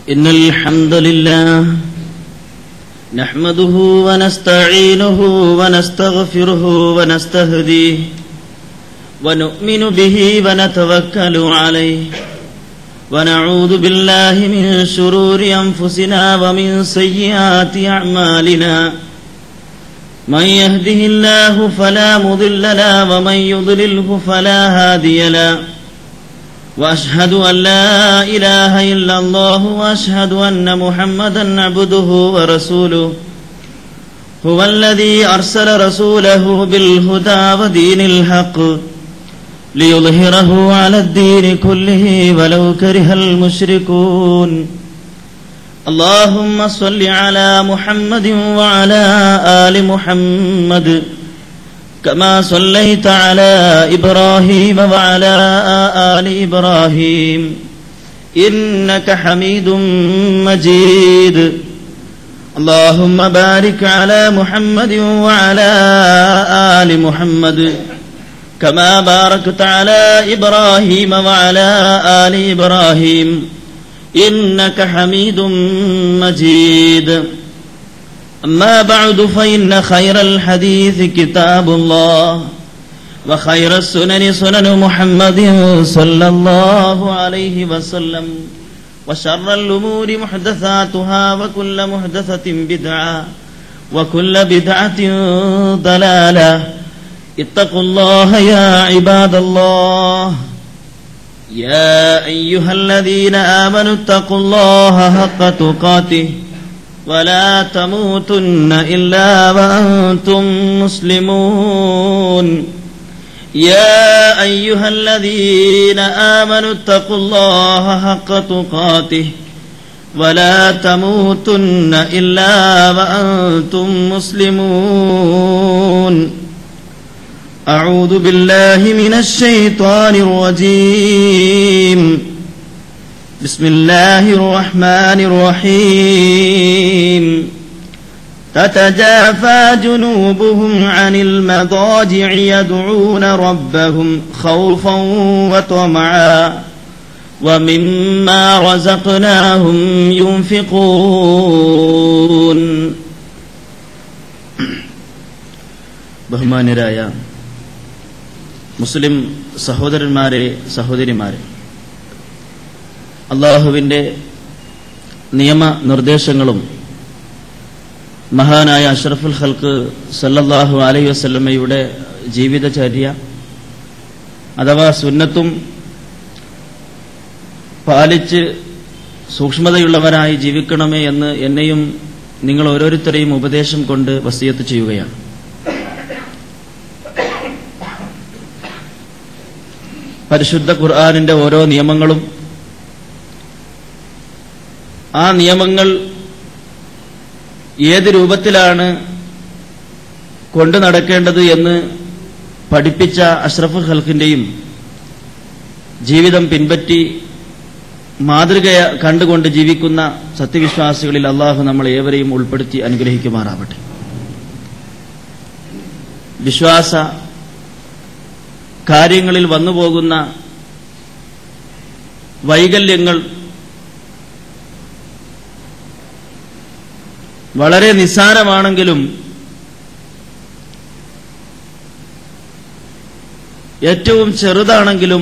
إن الحمد لله نحمده ونستعينه ونستغفره ونستهديه ونؤمن به ونتوكل عليه ونعوذ بالله من شرور أنفسنا ومن سيئات أعمالنا من يهده الله فلا مضل له ومن يضلله فلا هادي له واشهد ان لا اله الا الله واشهد ان محمدا عبده ورسوله هو الذي ارسل رسوله بالهدى ودين الحق ليظهره على الدين كله ولو كره المشركون اللهم صل على محمد وعلى ال محمد كما صليت على ابراهيم وعلى ال ابراهيم انك حميد مجيد اللهم بارك على محمد وعلى ال محمد كما باركت على ابراهيم وعلى ال ابراهيم انك حميد مجيد أما بعد فإن خير الحديث كتاب الله وخير السنن سنن محمد صلى الله عليه وسلم وشر الأمور محدثاتها وكل محدثة بدعة وكل بدعة ضلالة اتقوا الله يا عباد الله يا أيها الذين آمنوا اتقوا الله حق تقاته ولا تموتن إلا وأنتم مسلمون يا أيها الذين آمنوا اتقوا الله حق تقاته ولا تموتن إلا وأنتم مسلمون أعوذ بالله من الشيطان الرجيم بسم الله الرحمن الرحيم تتجافى جنوبهم عن المضاجع يدعون ربهم خوفا وطمعا ومما رزقناهم ينفقون ബഹുമാന്യരായ മുസ്ലിം സഹോദരന്മാരെ സഹോദരിമാരെ അള്ളാഹുവിൻ്റെ നിയമ നിർദ്ദേശങ്ങളും മഹാനായ അഷ്റഫുൽ ഹൽക്ക് സല്ലല്ലാഹു അലൈഹി വസല്ലമ്മയുടെ ജീവിതചര്യ അഥവാ സുന്നത്തും പാലിച്ച് സൂക്ഷ്മതയുള്ളവരായി ജീവിക്കണമേ എന്ന് എന്നെയും നിങ്ങൾ ഓരോരുത്തരെയും ഉപദേശം കൊണ്ട് വസിയത്ത് ചെയ്യുകയാണ് പരിശുദ്ധ ഖുർആാനിന്റെ ഓരോ നിയമങ്ങളും ആ നിയമങ്ങൾ ഏത് രൂപത്തിലാണ് കൊണ്ടു നടക്കേണ്ടത് എന്ന് പഠിപ്പിച്ച അഷ്റഫ് ഹൽക്കിന്റെയും ജീവിതം പിൻപറ്റി മാതൃക കണ്ടുകൊണ്ട് ജീവിക്കുന്ന സത്യവിശ്വാസികളിൽ അള്ളാഹു നമ്മൾ ഏവരെയും ഉൾപ്പെടുത്തി അനുഗ്രഹിക്കുമാറാവട്ടെ വിശ്വാസ കാര്യങ്ങളിൽ വന്നുപോകുന്ന വൈകല്യങ്ങൾ വളരെ നിസ്സാരമാണെങ്കിലും ഏറ്റവും ചെറുതാണെങ്കിലും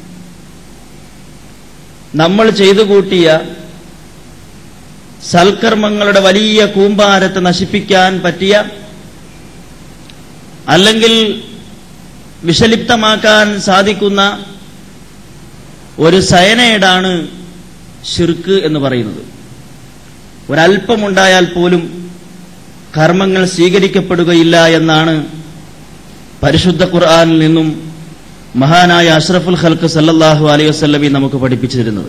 നമ്മൾ ചെയ്തു കൂട്ടിയ സൽക്കർമ്മങ്ങളുടെ വലിയ കൂമ്പാരത്തെ നശിപ്പിക്കാൻ പറ്റിയ അല്ലെങ്കിൽ വിഷലിപ്തമാക്കാൻ സാധിക്കുന്ന ഒരു സയനേടാണ് ഷിർക്ക് എന്ന് പറയുന്നത് ഒരല്പമുണ്ടായാൽ പോലും കർമ്മങ്ങൾ സ്വീകരിക്കപ്പെടുകയില്ല എന്നാണ് പരിശുദ്ധ ഖുർആാനിൽ നിന്നും മഹാനായ അഷ്റഫുൽ ഖൽക്ക് സല്ലല്ലാഹു അലൈഹി വസല്ലമി നമുക്ക് പഠിപ്പിച്ചു തരുന്നത്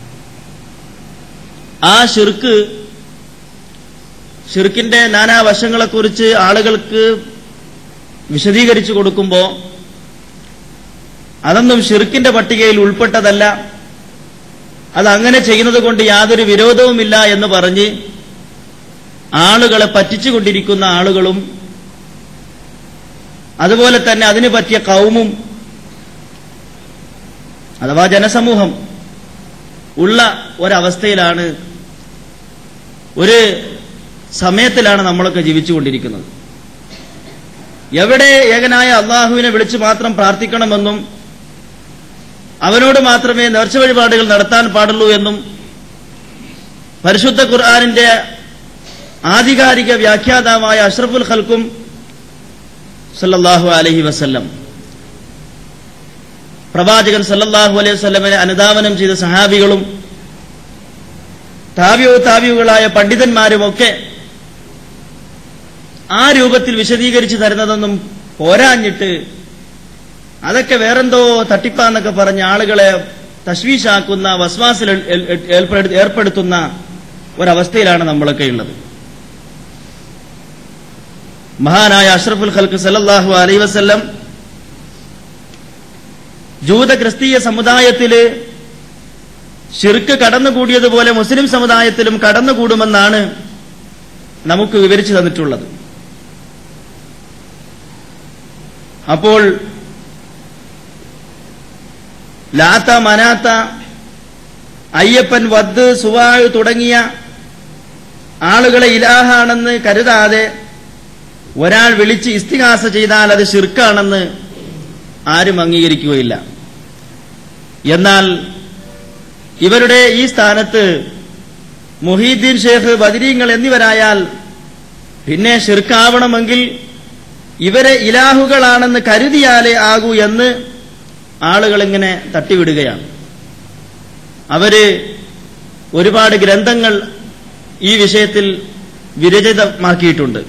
ആ ഷിർക്ക് ഷിർക്കിന്റെ നാനാവശങ്ങളെക്കുറിച്ച് ആളുകൾക്ക് വിശദീകരിച്ചു കൊടുക്കുമ്പോൾ അതൊന്നും ഷിർക്കിന്റെ പട്ടികയിൽ ഉൾപ്പെട്ടതല്ല അത് അങ്ങനെ ചെയ്യുന്നത് കൊണ്ട് യാതൊരു വിരോധവുമില്ല എന്ന് പറഞ്ഞ് ആളുകളെ പറ്റിച്ചുകൊണ്ടിരിക്കുന്ന ആളുകളും അതുപോലെ തന്നെ അതിന് പറ്റിയ കൗമും അഥവാ ജനസമൂഹം ഉള്ള ഒരവസ്ഥയിലാണ് ഒരു സമയത്തിലാണ് നമ്മളൊക്കെ ജീവിച്ചുകൊണ്ടിരിക്കുന്നത് എവിടെ ഏകനായ അള്ളാഹുവിനെ വിളിച്ച് മാത്രം പ്രാർത്ഥിക്കണമെന്നും അവനോട് മാത്രമേ നേർച്ച വഴിപാടുകൾ നടത്താൻ പാടുള്ളൂ എന്നും പരിശുദ്ധ ഖുർആാനിന്റെ ആധികാരിക വ്യാഖ്യാതാവായ അഷ്റഫുൽ ഖൽക്കും സല്ലല്ലാഹു അലൈഹി വസല്ലം പ്രവാചകൻ സല്ലല്ലാഹു അലൈഹി വസല്ലമനെ അനുധാവനം ചെയ്ത സഹാബികളും താവ്യോ താവ്യുകളായ പണ്ഡിതന്മാരുമൊക്കെ ആ രൂപത്തിൽ വിശദീകരിച്ചു തരുന്നതൊന്നും പോരാഞ്ഞിട്ട് അതൊക്കെ വേറെന്തോ തട്ടിപ്പാന്നൊക്കെ പറഞ്ഞ് ആളുകളെ തശ്വീശാക്കുന്ന വസ്വാസിൽ ഏർപ്പെടുത്തുന്ന ഒരവസ്ഥയിലാണ് നമ്മളൊക്കെ ഉള്ളത് മഹാനായ അഷ്റഫുൽ ഖൽക്ക് സല്ലല്ലാഹു അലൈഹി വസല്ലം ജൂത ക്രിസ്തീയ സമുദായത്തില് ഷിർക്ക് കടന്നുകൂടിയതുപോലെ മുസ്ലിം സമുദായത്തിലും കടന്നുകൂടുമെന്നാണ് നമുക്ക് വിവരിച്ചു തന്നിട്ടുള്ളത് അപ്പോൾ ലാത്ത മനാത്ത അയ്യപ്പൻ വദ് സുവായു തുടങ്ങിയ ആളുകളെ ഇലാഹാണെന്ന് കരുതാതെ ഒരാൾ വിളിച്ച് ഇസ്തിഹാസ ചെയ്താൽ അത് ഷിർക്കാണെന്ന് ആരും അംഗീകരിക്കുകയില്ല എന്നാൽ ഇവരുടെ ഈ സ്ഥാനത്ത് മുഹീദ്ദീൻ ഷേഖ് ബദരീങ്ങൾ എന്നിവരായാൽ പിന്നെ ഷിർക്കാവണമെങ്കിൽ ഇവരെ ഇലാഹുകളാണെന്ന് കരുതിയാലേ ആകൂ എന്ന് ആളുകൾ ഇങ്ങനെ തട്ടിവിടുകയാണ് അവര് ഒരുപാട് ഗ്രന്ഥങ്ങൾ ഈ വിഷയത്തിൽ വിരചിതമാക്കിയിട്ടുണ്ട്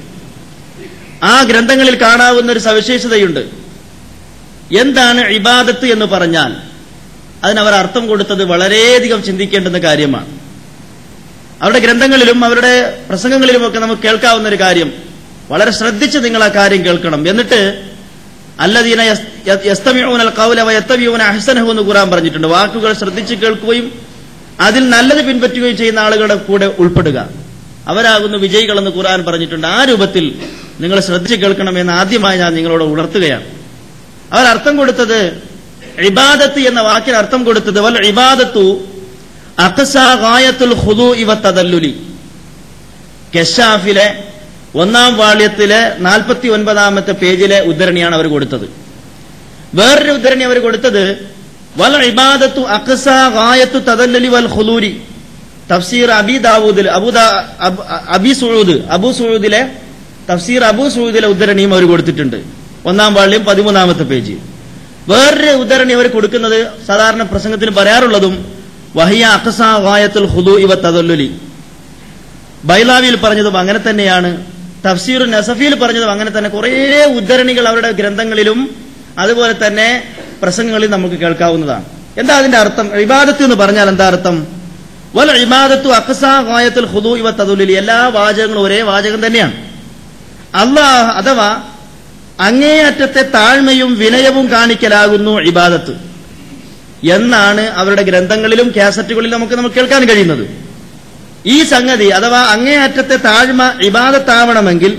ആ ഗ്രന്ഥങ്ങളിൽ കാണാവുന്ന ഒരു സവിശേഷതയുണ്ട് എന്താണ് ഇബാദത്ത് എന്ന് പറഞ്ഞാൽ അതിനവർ അർത്ഥം കൊടുത്തത് വളരെയധികം ചിന്തിക്കേണ്ടുന്ന കാര്യമാണ് അവരുടെ ഗ്രന്ഥങ്ങളിലും അവരുടെ പ്രസംഗങ്ങളിലുമൊക്കെ നമുക്ക് കേൾക്കാവുന്ന ഒരു കാര്യം വളരെ ശ്രദ്ധിച്ച് നിങ്ങൾ ആ കാര്യം കേൾക്കണം എന്നിട്ട് അല്ലദീന യസ്തമിഊനൽ ഖൗല വയത്തബിഊന അഹ്സനഹു എന്ന് ഖുർആൻ പറഞ്ഞിട്ടുണ്ട് വാക്കുകൾ ശ്രദ്ധിച്ച് കേൾക്കുകയും അതിൽ നല്ലത് പിൻപറ്റുകയും ചെയ്യുന്ന ആളുകളുടെ കൂടെ ഉൾപ്പെടുക അവരാകുന്നു വിജയികളെന്ന് ഖുർആൻ പറഞ്ഞിട്ടുണ്ട് ആ രൂപത്തിൽ നിങ്ങൾ ശ്രദ്ധിച്ച് കേൾക്കണമെന്ന് ആദ്യമായി ഞാൻ നിങ്ങളോട് ഉണർത്തുകയാണ് അവർ അർത്ഥം കൊടുത്തത് ഇബാദത്ത് എന്ന വാക്കിന് അർത്ഥം കൊടുത്തത് വൽ ഇബാദത്തു അഖസായത്തുൽ ഹുദു ഇവ തദല്ലുലി കെഷാഫിലെ ഒന്നാം വാള്യത്തിലെ നാൽപ്പത്തി ഒൻപതാമത്തെ പേജിലെ ഉദ്ധരണിയാണ് അവർ കൊടുത്തത് വേറൊരു ഉദ്ധരണി അവർ കൊടുത്തത് വൽ ഇബാദത്തു അഖസായത്തു തദല്ലുലി വൽ ഖുലൂരി തഫ്സീർ അബി ദാവൂദിൽ അബുദാ അബി സുഴൂദ് അബു സുഴൂദിലെ തഫ്സീർ അബു സുഴൂദിലെ ഉദ്ധരണിയും അവർ കൊടുത്തിട്ടുണ്ട് ഒന്നാം വാള്യം പതിമൂന്നാമത്തെ പേജ് വേറൊരു ഉദ്ധരണി അവർ കൊടുക്കുന്നത് സാധാരണ പ്രസംഗത്തിന് പറയാറുള്ളതും വഹിയ അഖസായത്തുൽ ഹുദു ഇവ തദല്ലുലി ബൈലാവിയിൽ പറഞ്ഞതും അങ്ങനെ തന്നെയാണ് തഫ്സീർ നസഫിയിൽ പറഞ്ഞതും അങ്ങനെ തന്നെ കുറേ ഉദ്ധരണികൾ അവരുടെ ഗ്രന്ഥങ്ങളിലും അതുപോലെ തന്നെ പ്രസംഗങ്ങളിൽ നമുക്ക് കേൾക്കാവുന്നതാണ് എന്താ അതിന്റെ അർത്ഥം ഇബാദത്ത് എന്ന് പറഞ്ഞാൽ എന്താ അർത്ഥം വൽ ഇബാദത്തു അക്സായത്തുൽ ഹുദു ഇവ തദുലി എല്ലാ വാചകങ്ങളും ഒരേ വാചകം തന്നെയാണ് അള്ളാഹ് അഥവാ അങ്ങേയറ്റത്തെ താഴ്മയും വിനയവും കാണിക്കലാകുന്നു ഇബാദത്ത് എന്നാണ് അവരുടെ ഗ്രന്ഥങ്ങളിലും കാസറ്റുകളിലും നമുക്ക് നമുക്ക് കേൾക്കാൻ കഴിയുന്നത് ഈ സംഗതി അഥവാ അങ്ങേയറ്റത്തെ താഴ്മ ഇബാദത്താവണമെങ്കിൽ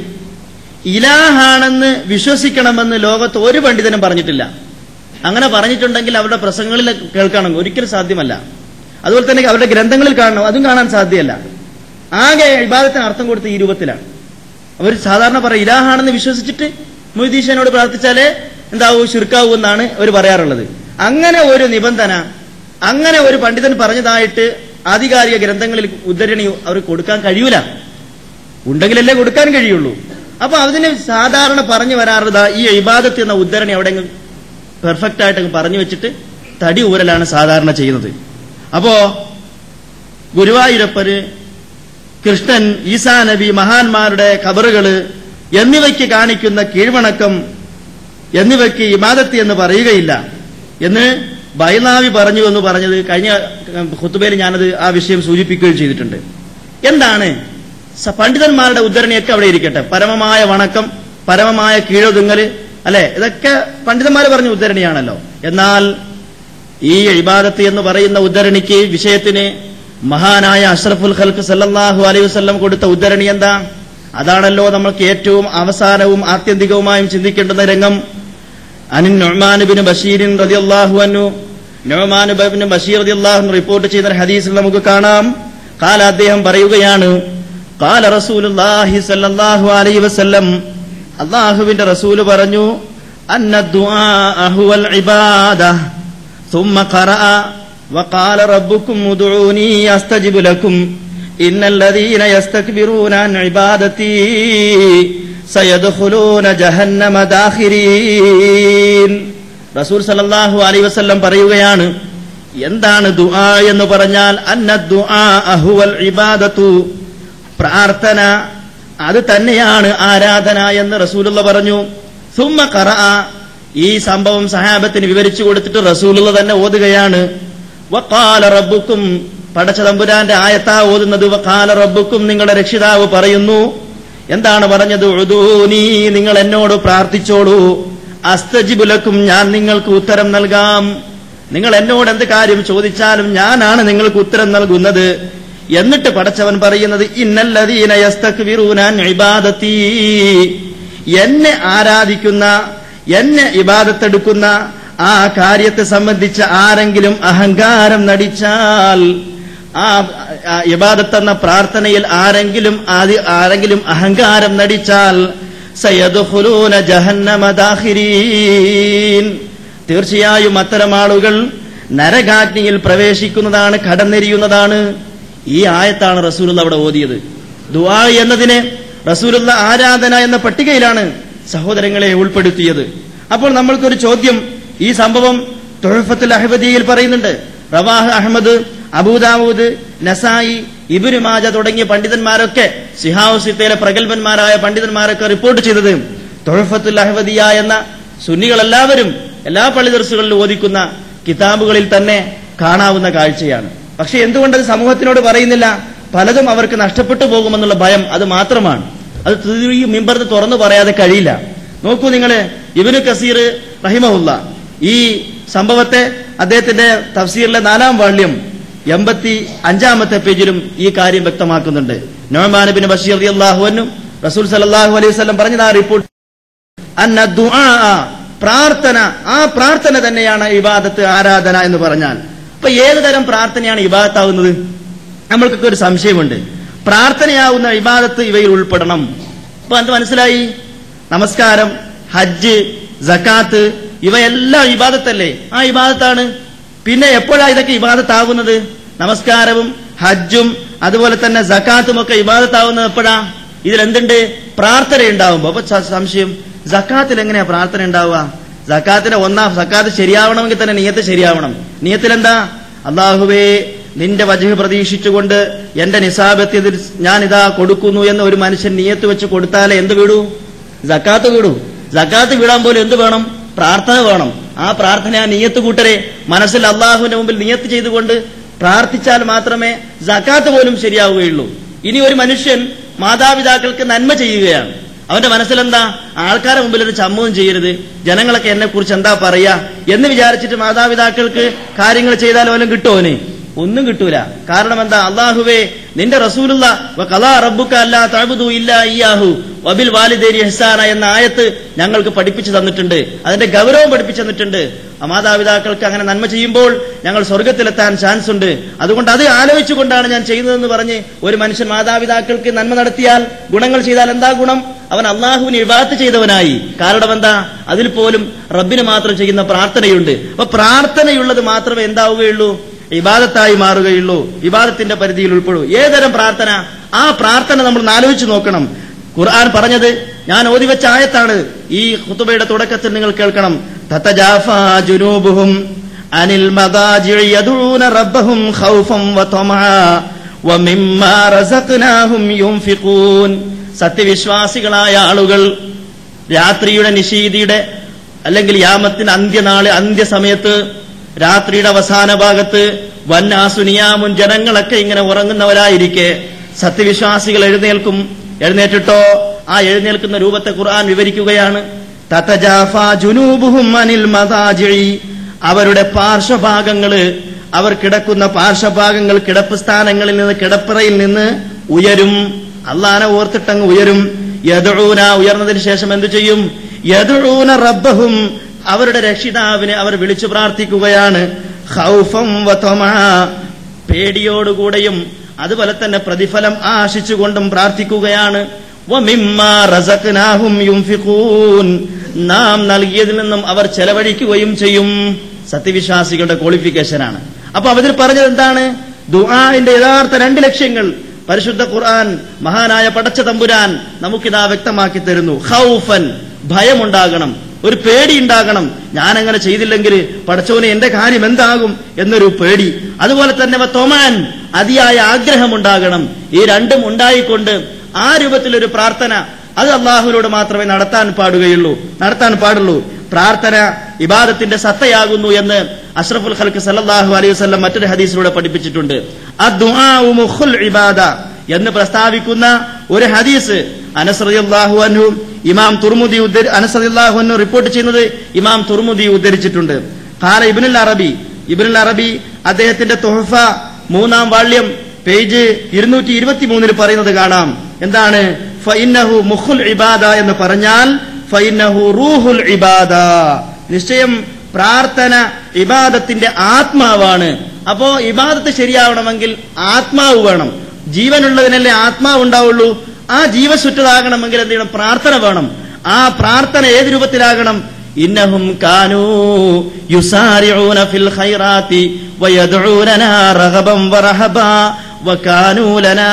ഇലാഹാണെന്ന് വിശ്വസിക്കണമെന്ന് ലോകത്ത് ഒരു പണ്ഡിതനും പറഞ്ഞിട്ടില്ല അങ്ങനെ പറഞ്ഞിട്ടുണ്ടെങ്കിൽ അവരുടെ പ്രസംഗങ്ങളിൽ കേൾക്കണം ഒരിക്കലും സാധ്യമല്ല അതുപോലെ തന്നെ അവരുടെ ഗ്രന്ഥങ്ങളിൽ കാണണം അതും കാണാൻ സാധ്യമല്ല ആകെ ഇബാദത്തിന് അർത്ഥം കൊടുത്ത ഈ രൂപത്തിലാണ് അവർ സാധാരണ പറയും ഇലാഹാണെന്ന് വിശ്വസിച്ചിട്ട് മൊയ്തീഷനോട് പ്രാർത്ഥിച്ചാലേ എന്താവൂ ശുർക്കാവൂ എന്നാണ് അവർ പറയാറുള്ളത് അങ്ങനെ ഒരു നിബന്ധന അങ്ങനെ ഒരു പണ്ഡിതൻ പറഞ്ഞതായിട്ട് ആധികാരിക ഗ്രന്ഥങ്ങളിൽ ഉദ്ധരണി അവർ കൊടുക്കാൻ കഴിയൂല ഉണ്ടെങ്കിലല്ലേ കൊടുക്കാൻ കഴിയുള്ളൂ അപ്പൊ അതിന് സാധാരണ പറഞ്ഞു വരാറുള്ളത് ഈ ഇബാദത്ത് എന്ന ഉദ്ധരണി അവിടെ പെർഫെക്റ്റ് ആയിട്ട് പറഞ്ഞു വെച്ചിട്ട് തടി ഊരലാണ് സാധാരണ ചെയ്യുന്നത് അപ്പോ ഗുരുവായൂരപ്പന് കൃഷ്ണൻ ഈസാ നബി മഹാന്മാരുടെ കബറുകള് എന്നിവയ്ക്ക് കാണിക്കുന്ന കീഴ്വണക്കം എന്നിവയ്ക്ക് ഇമാദത്ത് എന്ന് പറയുകയില്ല എന്ന് ബൈലാവി പറഞ്ഞു എന്ന് പറഞ്ഞത് കഴിഞ്ഞ ഖുത്തുബയിൽ ഞാനത് ആ വിഷയം സൂചിപ്പിക്കുകയും ചെയ്തിട്ടുണ്ട് എന്താണ് സ- പണ്ഡിതന്മാരുടെ ഉദ്ധരണിയൊക്കെ അവിടെ ഇരിക്കട്ടെ പരമമായ വണക്കം പരമമായ കീഴൊതുങ്ങല് അല്ലെ ഇതൊക്കെ പണ്ഡിതന്മാർ പറഞ്ഞ ഉദ്ധരണിയാണല്ലോ എന്നാൽ ഈ ഇബാദത്ത് എന്ന് പറയുന്ന ഉദ്ധരണിക്ക് വിഷയത്തിന് മഹാനായ അഷ്റഫുൽ ഖൽക്ക് സല്ലല്ലാഹു അലൈഹി വസല്ലം കൊടുത്ത ഉദ്ധരണി എന്താ അതാണല്ലോ നമ്മൾക്ക് ഏറ്റവും അവസാനവും ആത്യന്തികവുമായും ചിന്തിക്കേണ്ടുന്ന രംഗം അനിൻ നൊമാൻ ബിൻ ബഷീരിൻ റളിയല്ലാഹു അൻഹു നൊമാൻ ബിൻ ബഷീർ റളിയല്ലാഹു അൻഹു റിപ്പോർട്ട് ചെയ്യുന്ന ഒരു ഹദീസിൽ നമുക്ക് കാണാം കാല അദ്ദേഹം പറയുകയാണ് قال رسول الله صلى الله عليه وسلم അള്ളാഹുവിന്റെ റസൂല് പറഞ്ഞു അന്ന الدعاء هو العبادة ثم قرأ وقال ربكم ادعوني استجب لكم إن الذين يستكبرون عن عبادتي سيدخلون جهنم داخرين റസൂൽ സല്ലല്ലാഹു അലൈഹി വസല്ലം പറയുകയാണ് എന്താണ് ദുആ എന്ന് പറഞ്ഞാൽ അന്ന ദുആ അഹുവൽ ഇബാദത്തു പ്രാർത്ഥന അത് തന്നെയാണ് ആരാധന എന്ന് റസൂലുള്ള പറഞ്ഞു സുമ്മ കറ ഈ സംഭവം സഹാബത്തിന് വിവരിച്ചു കൊടുത്തിട്ട് റസൂലുള്ള തന്നെ ഓതുകയാണ് വക്കാല റബ്ബുക്കും പടച്ച തമ്പുരാന്റെ ആയത്താ ഓതുന്നത് വക്കാല റബ്ബുക്കും നിങ്ങളുടെ രക്ഷിതാവ് പറയുന്നു എന്താണ് പറഞ്ഞത് ഉദൂനി നിങ്ങൾ എന്നോട് പ്രാർത്ഥിച്ചോളൂ അസ്തജിബുലക്കും ഞാൻ നിങ്ങൾക്ക് ഉത്തരം നൽകാം നിങ്ങൾ എന്നോട് എന്ത് കാര്യം ചോദിച്ചാലും ഞാനാണ് നിങ്ങൾക്ക് ഉത്തരം നൽകുന്നത് എന്നിട്ട് പടച്ചവൻ പറയുന്നത് ഇന്നല്ലതീന യസ്തക്ബിറൂനാൻ ഇബാദത്തീ എന്നെ ആരാധിക്കുന്ന എന്നെ ഇബാദത്തെടുക്കുന്ന ആ കാര്യത്തെ സംബന്ധിച്ച് ആരെങ്കിലും അഹങ്കാരം നടിച്ചാൽ ആ ആ ഇബാദത്ത് എന്ന പ്രാർത്ഥനയിൽ ആരെങ്കിലും ആദ്യ- ആരെങ്കിലും അഹങ്കാരം നടിച്ചാൽ സയദ്ഖുലൂന ജഹന്നമ ദാഖിരീൻ തീർച്ചയായും അത്തരം ആളുകൾ നരകാഗ്നിയിൽ പ്രവേശിക്കുന്നതാണ് കടന്നെരിയുന്നതാണ് ഈ ആയത്താണ് റസൂലുള്ള അവിടെ ഓതിയത് ദുആ എന്നതിനെ റസൂലുള്ള ആരാധന എന്ന പട്ടികയിലാണ് സഹോദരങ്ങളെ ഉൾപ്പെടുത്തിയത് അപ്പോൾ നമ്മൾക്കൊരു ചോദ്യം ഈ സംഭവം തൊഴഫത്തുൽ അഹമ്മദിയിൽ പറയുന്നുണ്ട് റവാഹ് അഹമ്മദ് അബൂദാവൂദ് നസായി ഇബിനു മാജ തുടങ്ങിയ പണ്ഡിതന്മാരൊക്കെ സിഹാവുസിത്തയിലെ പ്രഗത്ഭന്മാരായ പണ്ഡിതന്മാരൊക്കെ റിപ്പോർട്ട് ചെയ്തത് തൊഴഫത്തുൽ അഹമ്മദിയ എന്ന സുന്നികളെല്ലാവരും എല്ലാ പള്ളി ദർസുകളിലും ഓദിക്കുന്ന കിതാബുകളിൽ തന്നെ കാണാവുന്ന കാഴ്ചയാണ് പക്ഷെ എന്തുകൊണ്ടത് സമൂഹത്തിനോട് പറയുന്നില്ല പലതും അവർക്ക് നഷ്ടപ്പെട്ടു പോകുമെന്നുള്ള ഭയം അത് മാത്രമാണ് അത് ഈ മിമ്പർന്ന് തുറന്നു പറയാതെ കഴിയില്ല നോക്കൂ നിങ്ങൾ ഇബിനു കസീർ റഹിമഹുല്ല ഈ സംഭവത്തെ അദ്ദേഹത്തിന്റെ തഫ്സീറിലെ നാലാം വാള്യം എൺപത്തി അഞ്ചാമത്തെ പേജിലും ഈ കാര്യം വ്യക്തമാക്കുന്നുണ്ട് നോമാനബിൻ ബഷീർ അള്ളാഹുവനും റസൂൽ സലാഹു അലൈഹി വസല്ലം പറഞ്ഞത് ആ റിപ്പോർട്ട് അന്ന ദുആ പ്രാർത്ഥന ആ പ്രാർത്ഥന തന്നെയാണ് ഇബാദത്ത് ആരാധന എന്ന് പറഞ്ഞാൽ അപ്പൊ ഏത് തരം പ്രാർത്ഥനയാണ് ഇബാദത്താവുന്നത് നമ്മൾക്കൊക്കെ ഒരു സംശയമുണ്ട് പ്രാർത്ഥനയാവുന്ന ഇബാദത്ത് ഇവയിൽ ഉൾപ്പെടണം അപ്പൊ അത് മനസ്സിലായി നമസ്കാരം ഹജ്ജ് സക്കാത്ത് ഇവയെല്ലാം ഇബാദത്തല്ലേ ആ ഇബാദത്താണ് പിന്നെ എപ്പോഴാ ഇതൊക്കെ ഇബാദത്താവുന്നത് നമസ്കാരവും ഹജ്ജും അതുപോലെ തന്നെ സക്കാത്തും ഒക്കെ ഇബാദത്താവുന്നത് എപ്പോഴാ ഇതിൽ എന്തുണ്ട് പ്രാർത്ഥന ഉണ്ടാവുമ്പോ അപ്പൊ സ- സംശയം സക്കാത്തിൽ എങ്ങനെയാ പ്രാർത്ഥന ഉണ്ടാവുക സക്കാത്തിന്റെ ഒന്നാം സക്കാത്ത് ശരിയാവണമെങ്കിൽ തന്നെ നിയത്ത് ശരിയാവണം നിയത്തിൽ എന്താ അള്ളാഹുവേ നിന്റെ വജഹ് പ്രതീക്ഷിച്ചുകൊണ്ട് എന്റെ നിസാബത്തിൽ ഞാൻ ഇതാ കൊടുക്കുന്നു എന്ന് ഒരു മനുഷ്യൻ നിയത്ത് വെച്ച് കൊടുത്താലേ എന്ത് വീടൂ സക്കാത്ത് വീടൂ സക്കാത്ത് വീടാൻ പോലും എന്ത് വേണം പ്രാർത്ഥന വേണം ആ പ്രാർത്ഥന ആ നിയത്ത് കൂട്ടരെ മനസ്സിൽ അള്ളാഹുവിന്റെ മുമ്പിൽ നിയത്ത് ചെയ്തുകൊണ്ട് പ്രാർത്ഥിച്ചാൽ മാത്രമേ സക്കാത്ത് പോലും ശരിയാവുകയുള്ളൂ ഇനി ഒരു മനുഷ്യൻ മാതാപിതാക്കൾക്ക് നന്മ ചെയ്യുകയാണ് അവന്റെ മനസ്സിലെന്താ ആൾക്കാരെ മുമ്പിൽ ഒരു ചമ്മവും ചെയ്യരുത് ജനങ്ങളൊക്കെ എന്നെ കുറിച്ച് എന്താ പറയാ എന്ന് വിചാരിച്ചിട്ട് മാതാപിതാക്കൾക്ക് കാര്യങ്ങൾ ചെയ്താൽ വല്ലതും കിട്ടുമോന് ഒന്നും കിട്ടൂല കാരണം എന്താ അള്ളാഹുവേ നിന്റെ റസൂലുള്ള കലാ റബ്ബുക്ക അല്ലാ തഅബുദു ഇല്ലാ ഇയ്യാഹു വബിൽ വാലിദൈനി ഇഹ്സാന എന്ന ആയത്ത് ഞങ്ങൾക്ക് പഠിപ്പിച്ചു തന്നിട്ടുണ്ട് അതിന്റെ ഗൗരവം പഠിപ്പിച്ചു തന്നിട്ടുണ്ട് ആ മാതാപിതാക്കൾക്ക് അങ്ങനെ നന്മ ചെയ്യുമ്പോൾ ഞങ്ങൾ സ്വർഗത്തിലെത്താൻ ചാൻസ് ഉണ്ട് അതുകൊണ്ട് അത് ആലോചിച്ചുകൊണ്ടാണ് ഞാൻ ചെയ്യുന്നതെന്ന് പറഞ്ഞ് ഒരു മനുഷ്യൻ മാതാപിതാക്കൾക്ക് നന്മ നടത്തിയാൽ ഗുണങ്ങൾ ചെയ്താൽ എന്താ ഗുണം അവൻ അള്ളാഹുവിന് ഇബാത്ത് ചെയ്തവനായി കാരണം എന്താ അതിൽ പോലും റബ്ബിന് മാത്രം ചെയ്യുന്ന പ്രാർത്ഥനയുണ്ട് അപ്പൊ പ്രാർത്ഥനയുള്ളത് മാത്രമേ എന്താവുകയുള്ളൂ ഇബാദത്തായി മാറുകയുള്ളൂ ഇബാദത്തിന്റെ പരിധിയിൽ ഉൾപ്പെടൂ ഏതരം പ്രാർത്ഥന ആ പ്രാർത്ഥന നമ്മൾ ആലോചിച്ച് നോക്കണം ഖുർആൻ പറഞ്ഞത് ഞാൻ ഓതിവെച്ച ആയത്താണ് ഈ ഖുതുബയുടെ തുടക്കത്തിൽ നിങ്ങൾ കേൾക്കണം തതജാഫാ ജുനൂബുഹും അനിൽ മദാജിഇ യദൂന റബ്ബഹും ഖൗഫൻ വതമആ വമിമ്മാ റസഖ്നാഹും യുൻഫിഖൂൻ സത്യവിശ്വാസികളായ ആളുകൾ രാത്രിയുടെ നിശീതിയുടെ അല്ലെങ്കിൽ യാമത്തിന് അന്ത്യനാള് അന്ത്യസമയത്ത് രാത്രിയുടെ അവസാന ഭാഗത്ത് വന്നാസുനിയാമുൻ ജനങ്ങളൊക്കെ ഇങ്ങനെ ഉറങ്ങുന്നവരായിരിക്കെ സത്യവിശ്വാസികൾ എഴുന്നേൽക്കും എഴുന്നേറ്റിട്ടോ ആ എഴുന്നേൽക്കുന്ന രൂപത്തെ ഖുർആൻ വിവരിക്കുകയാണ് തതജാഫാ ജുനൂബുഹും അനിൽ മദാജിഇ അവരുടെ പാർശ്വഭാഗങ്ങള് അവർ കിടക്കുന്ന പാർശ്വഭാഗങ്ങൾ കിടപ്പ് സ്ഥാനങ്ങളിൽ നിന്ന് കിടപ്പറയിൽ നിന്ന് ഉയരും അള്ളാനെ ഓർത്തിട്ടങ്ങ് ഉയരും യദൂന ഉയർന്നതിന് ശേഷം എന്തു ചെയ്യും യദൂന റബ്ബഹും അവരുടെ രക്ഷിതാവിനെ അവർ വിളിച്ചു പ്രാർത്ഥിക്കുകയാണ് ഖൗഫം വതമഅ പേടിയോടുകൂടെയും അതുപോലെ തന്നെ പ്രതിഫലം ആശിച്ചുകൊണ്ടും പ്രാർത്ഥിക്കുകയാണ് വമിമ്മാ റസഖ്നാഹും യുൻഫിഖൂൻ. നാം നൽകിയതിൽ നിന്നും അവർ ചെലവഴിക്കുകയും ചെയ്യും സത്യവിശ്വാസികളുടെ ക്വാളിഫിക്കേഷനാണ് അപ്പൊ അവരിൽ പറഞ്ഞത് എന്താണ് ദുആന്റെ യഥാർത്ഥ രണ്ട് ലക്ഷ്യങ്ങൾ പരിശുദ്ധ ഖുർആൻ മഹാനായ പടച്ച തമ്പുരാൻ നമുക്കിതാ വ്യക്തമാക്കി തരുന്നു ഖൗഫൻ ഭയമുണ്ടാകണം ഒരു പേടി ഉണ്ടാകണം ഞാൻ അങ്ങനെ ചെയ്തില്ലെങ്കിൽ പടച്ചവന് എന്റെ കാര്യം എന്താകും എന്നൊരു പേടി അതുപോലെ തന്നെ വ തൊമാൻ അതിയായ ആഗ്രഹമുണ്ടാകണം ഈ രണ്ടും ഉണ്ടായിക്കൊണ്ട് ആ രൂപത്തിലൊരു പ്രാർത്ഥന അത് അള്ളാഹുവിനോട് മാത്രമേ നടത്താൻ പാടുകയുള്ളൂ നടത്താൻ പാടുള്ളൂ പ്രാർത്ഥന ഇബാദത്തിന്റെ സത്തയാകുന്നു എന്ന് അഷ്റഫുൽ ഖൽക്ക് സല്ലല്ലാഹു അലൈഹി വസല്ലം മറ്റൊരു ഹദീസിലൂടെ പഠിപ്പിച്ചിട്ടുണ്ട് അദ്ദുആഉ മുഖുൽ ഇബാദ എന്ന് പ്രസ്താവിക്കുന്ന ഒരു ഹദീസ് അനസ് റളിയല്ലാഹു അൻഹു ഇമാം തുർമുദി ഉദ്ധരി അനസ് റളിയല്ലാഹു അൻഹു റിപ്പോർട്ട് ചെയ്യുന്നത് ഇമാം തുർമുദി ഉദ്ധരിച്ചിട്ടുണ്ട് ഖാല ഇബ്നുൽ അറബി ഇബ്നുൽ അറബി അദ്ദേഹത്തിന്റെ തുഹഫ മൂന്നാം വാള്യം പേജ് ഇരുന്നൂറ്റി ഇരുപത്തി മൂന്നിൽ പറയുന്നത് കാണാം എന്താണ് ഫഇന്നഹു മുഖുൽ ഇബാദ എന്ന് പറഞ്ഞാൽ ഫഇന്നഹു റൂഹുൽ ഇബാദ നിശ്ചയം പ്രാർത്ഥന ഇബാദത്തിന്റെ ആത്മാവാണ് അപ്പോ ഇബാദത്ത് ശരിയാവണമെങ്കിൽ ആത്മാവ് വേണം ജീവനുള്ളതിനല്ലേ ആത്മാവ് ഉണ്ടാവുള്ളൂ ആ ജീവശുദ്ധതാകണമെങ്കിൽ എന്ത് ചെയ്യണം പ്രാർത്ഥന വേണം ആ പ്രാർത്ഥന ഏത് രൂപത്തിലാകണം ഇന്നഹും കാനൂ യുസാരിഊന ഫിൽ ഖൈറാത്തി വയദ്ഊനനാ റഗബൻ വറഹബാ വകാനൂ ലനാ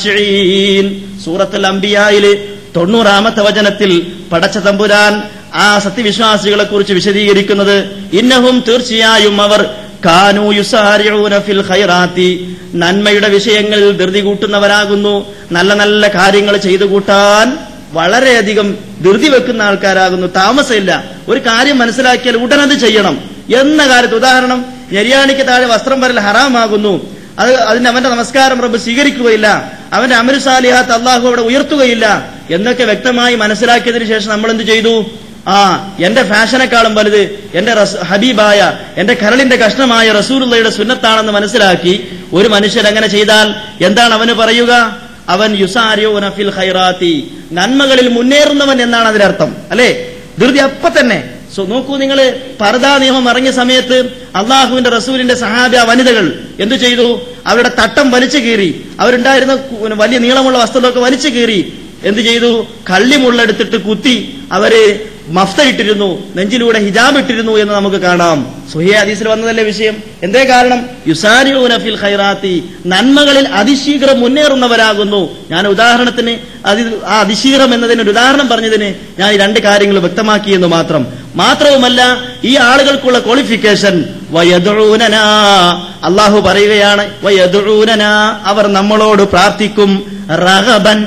ഖാശിഈൻ സൂറത്തുൽ അംബിയായിലെ തൊണ്ണൂറാമത്തെ വചനത്തിൽ പടച്ച തമ്പുരാൻ ആ സത്യവിശ്വാസികളെ കുറിച്ച് വിശദീകരിക്കുന്നത് ഇന്നഹും തീർച്ചയായും അവർ കാനൂ യുസാരിഊന ഫിൽ ഖൈറാത്തി നന്മയുടെ വിഷയങ്ങളിൽ ധൃതി കൂട്ടുന്നവരാകുന്നു നല്ല നല്ല കാര്യങ്ങൾ ചെയ്തു കൂട്ടാൻ വളരെയധികം ധൃതി വെക്കുന്ന ആൾക്കാരാകുന്നു താമസമില്ല ഒരു കാര്യം മനസ്സിലാക്കിയാൽ ഉടനത് ചെയ്യണം എന്ന കാര്യത്തിൽ ഉദാഹരണം ഞെരിയാണിക്ക് താഴെ വസ്ത്രം വരൽ ഹറാമാകുന്നു അത് അതിന് അവന്റെ നമസ്കാരം റബ്ബ് സ്വീകരിക്കുകയില്ല അവന്റെ അമരുസാലിഹാത്ത് അള്ളാഹു അവിടെ ഉയർത്തുകയില്ല എന്നൊക്കെ വ്യക്തമായി മനസ്സിലാക്കിയതിനു ശേഷം നമ്മൾ എന്ത് ചെയ്തു ആ എന്റെ ഫാഷനേക്കാളും വലുത് എന്റെ റസ്- ഹബീബായ എന്റെ കരളിന്റെ കഷ്ണമായ റസൂലുള്ളയുടെ സുന്നത്താണെന്ന് മനസ്സിലാക്കി ഒരു മനുഷ്യൻ അങ്ങനെ ചെയ്താൽ എന്താണ് അവന് പറയുക അവൻ യുസാരിയോന ഫിൽ ഖൈറാത്തി നന്മകളിൽ മുന്നേറുന്നവൻ എന്നാണ് അതിനർത്ഥം അല്ലെ ധൃതി അപ്പൊ തന്നെ സോ നോക്കൂ നിങ്ങൾ പർദാ നിയമം ഇറങ്ങിയ സമയത്ത് അള്ളാഹുവിന്റെ റസൂലിന്റെ സഹാബിയ വനിതകൾ എന്തു ചെയ്തു അവരുടെ തട്ടം വലിച്ചു കീറി അവരുണ്ടായിരുന്ന കു- വലിയ നീളമുള്ള വസ്ത്രമൊക്കെ വലിച്ചു കീറി എന്ത് ചെയ്തു കള്ളിമുള്ളെടുത്തിട്ട് കുത്തി അവര് മഫ്ത ഇട്ടിരുന്നു നെഞ്ചിലൂടെ ഹിജാബ് ഇട്ടിരുന്നു എന്ന് നമുക്ക് കാണാം സുഹിയ ഹദീസിൽ വന്നതല്ലേ വിഷയം എന്തേ കാരണം യുസാരിഊന ഫിൽ ഖൈറാത്തി നന്മകളിൽ അതിശീഘ്രം മുന്നേറുന്നവരാകുന്നു ഞാൻ ഉദാഹരണത്തിന് അതി ആ അതിശീഘ്രം എന്നതിന് ഒരു ഉദാഹരണം പറഞ്ഞതിന് ഞാൻ ഈ രണ്ട് കാര്യങ്ങൾ വ്യക്തമാക്കി എന്ന് മാത്രം മാത്രവുമല്ല ഈ ആളുകൾക്കുള്ള ക്വാളിഫിക്കേഷൻ വയദുഊനനാ അള്ളാഹു പറയുകയാണ് വയദുഊനനാ അവർ നമ്മളോട് പ്രാർത്ഥിക്കും റഹബൻ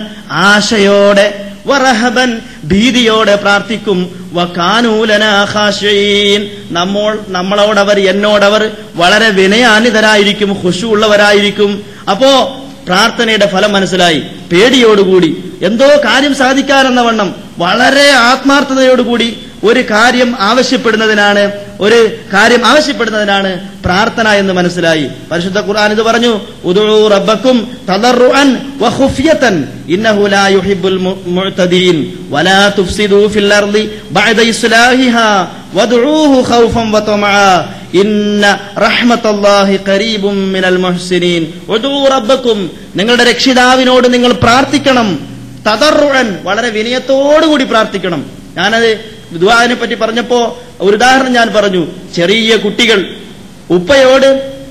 ആശയോടെ വറഹബൻ ഭീതിയോടെ പ്രാർത്ഥിക്കും വകാനൂലന ഖാശീൻ നമ്മൾ നമ്മളോടവർ എന്നോടവർ വളരെ വിനയാനിതരായിരിക്കും ഖുശുള്ളവരായിരിക്കും അപ്പോ പ്രാർത്ഥനയുടെ ഫലം മനസ്സിലായി പേടിയോടുകൂടി എന്തോ കാര്യം സാധിക്കാനെന്ന വണ്ണം വളരെ ആത്മാർത്ഥതയോടുകൂടി ഒരു കാര്യം ആവശ്യപ്പെടുന്നതിനാണ് ഒരു കാര്യം ആവശ്യപ്പെടുന്നതിനാണ് പ്രാർത്ഥന എന്ന് മനസ്സിലായി പരിശുദ്ധ ഖുർആൻ ഇത് പറഞ്ഞു ഉദുഉ റബ്ബക്കും തദർറുഅൻ വഖുഫിയതൻ ഇന്നഹു ലാ യുഹിബ്ബുൽ മു- മുഅ്തദീൻ വലാ തുഫ്സിദൂ ഫിൽ അർളി ബഅദ ഇസ്ലാഹിഹാ വദ്ഉഹു ഖൗഫൻ വതമആ ഇന്ന റഹ്മത്തല്ലാഹി ഖരീബും മിനൽ മുഹ്സിനീൻ ഉദുഉ റബ്ബക്കും നിങ്ങളുടെ രക്ഷിതാവിനോട് നിങ്ങൾ പ്രാർത്ഥിക്കണം തദർറുഅൻ വളരെ വിനയത്തോടുകൂടി പ്രാർത്ഥിക്കണം ഞാനത് ദുആനെ പറ്റി പറഞ്ഞപ്പോ ഒരു ഉദാഹരണം ഞാൻ പറഞ്ഞു ചെറിയ കുട്ടികൾ ഉപ്പയോട്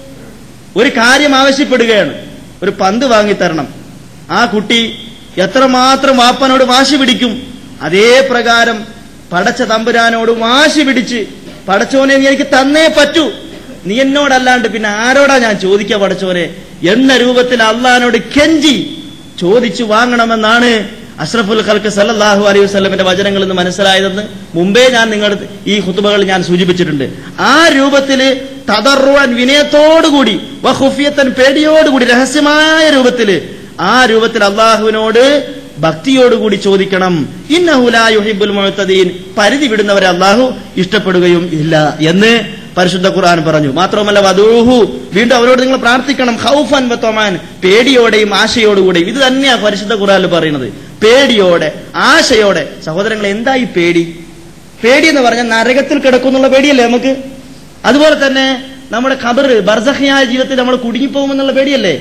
ഒരു കാര്യം ആവശ്യപ്പെടുകയാണ് ഒരു പന്ത് വാങ്ങിത്തരണം ആ കുട്ടി എത്രമാത്രം വാപ്പനോട് വാശി പിടിക്കും അതേ പ്രകാരം പടച്ച തമ്പുരാനോട് വാശി പിടിച്ച് പടച്ചോനെ നീ എനിക്ക് തന്നേ പറ്റൂ നീ എന്നോടല്ലാണ്ട് പിന്നെ ആരോടാ ഞാൻ ചോദിക്കുക പടച്ചോനെ എന്ന രൂപത്തിൽ അള്ളഹാനോട് കെഞ്ചി ചോദിച്ചു വാങ്ങണമെന്നാണ് അഷ്റഫുൽ ഖൽക്ക് സല്ലല്ലാഹു അലൈഹി വസല്ലമിന്റെ വചനങ്ങളിൽ നിന്ന് മനസ്സിലായതെന്ന് മുമ്പേ ഞാൻ നിങ്ങളുടെ ഈ ഹുത്തുബകൾ ഞാൻ സൂചിപ്പിച്ചിട്ടുണ്ട് ആ രൂപത്തില് തദറുവാൻ വിനയത്തോടുകൂടി വഹുഫിയത്തൻ പേടിയോടുകൂടി രഹസ്യമായ രൂപത്തില് ആ രൂപത്തിൽ അള്ളാഹുവിനോട് ഭക്തിയോടുകൂടി ചോദിക്കണം ഇന്നഹുലാ യുഹിബ്ബുൽ മുഅ്തദീൻ പരിധി വിടുന്നവരെ അള്ളാഹു ഇഷ്ടപ്പെടുകയും ഇല്ല എന്ന് പരിശുദ്ധ ഖുർആൻ പറഞ്ഞു മാത്രമല്ല വധൂഹു വീണ്ടും അവരോട് നിങ്ങൾ പ്രാർത്ഥിക്കണം ഹൗഫൻ വത്തോമാൻ പേടിയോടെയും ആശയോടുകൂടെയും ഇത് തന്നെയാ പരിശുദ്ധ ഖുർആനിൽ പറയുന്നത് പേടിയോടെ ആശയോടെ സഹോദരങ്ങൾ എന്താ ഈ പേടി പേടി എന്ന് പറഞ്ഞാൽ നരകത്തിൽ കിടക്കുന്നുള്ള പേടിയല്ലേ നമുക്ക് അതുപോലെ തന്നെ നമ്മുടെ ഖബർ ബർസഖിയായ ജീവിതത്തിൽ നമ്മൾ കുടുങ്ങിപ്പോകുമെന്നുള്ള പേടിയല്ലേ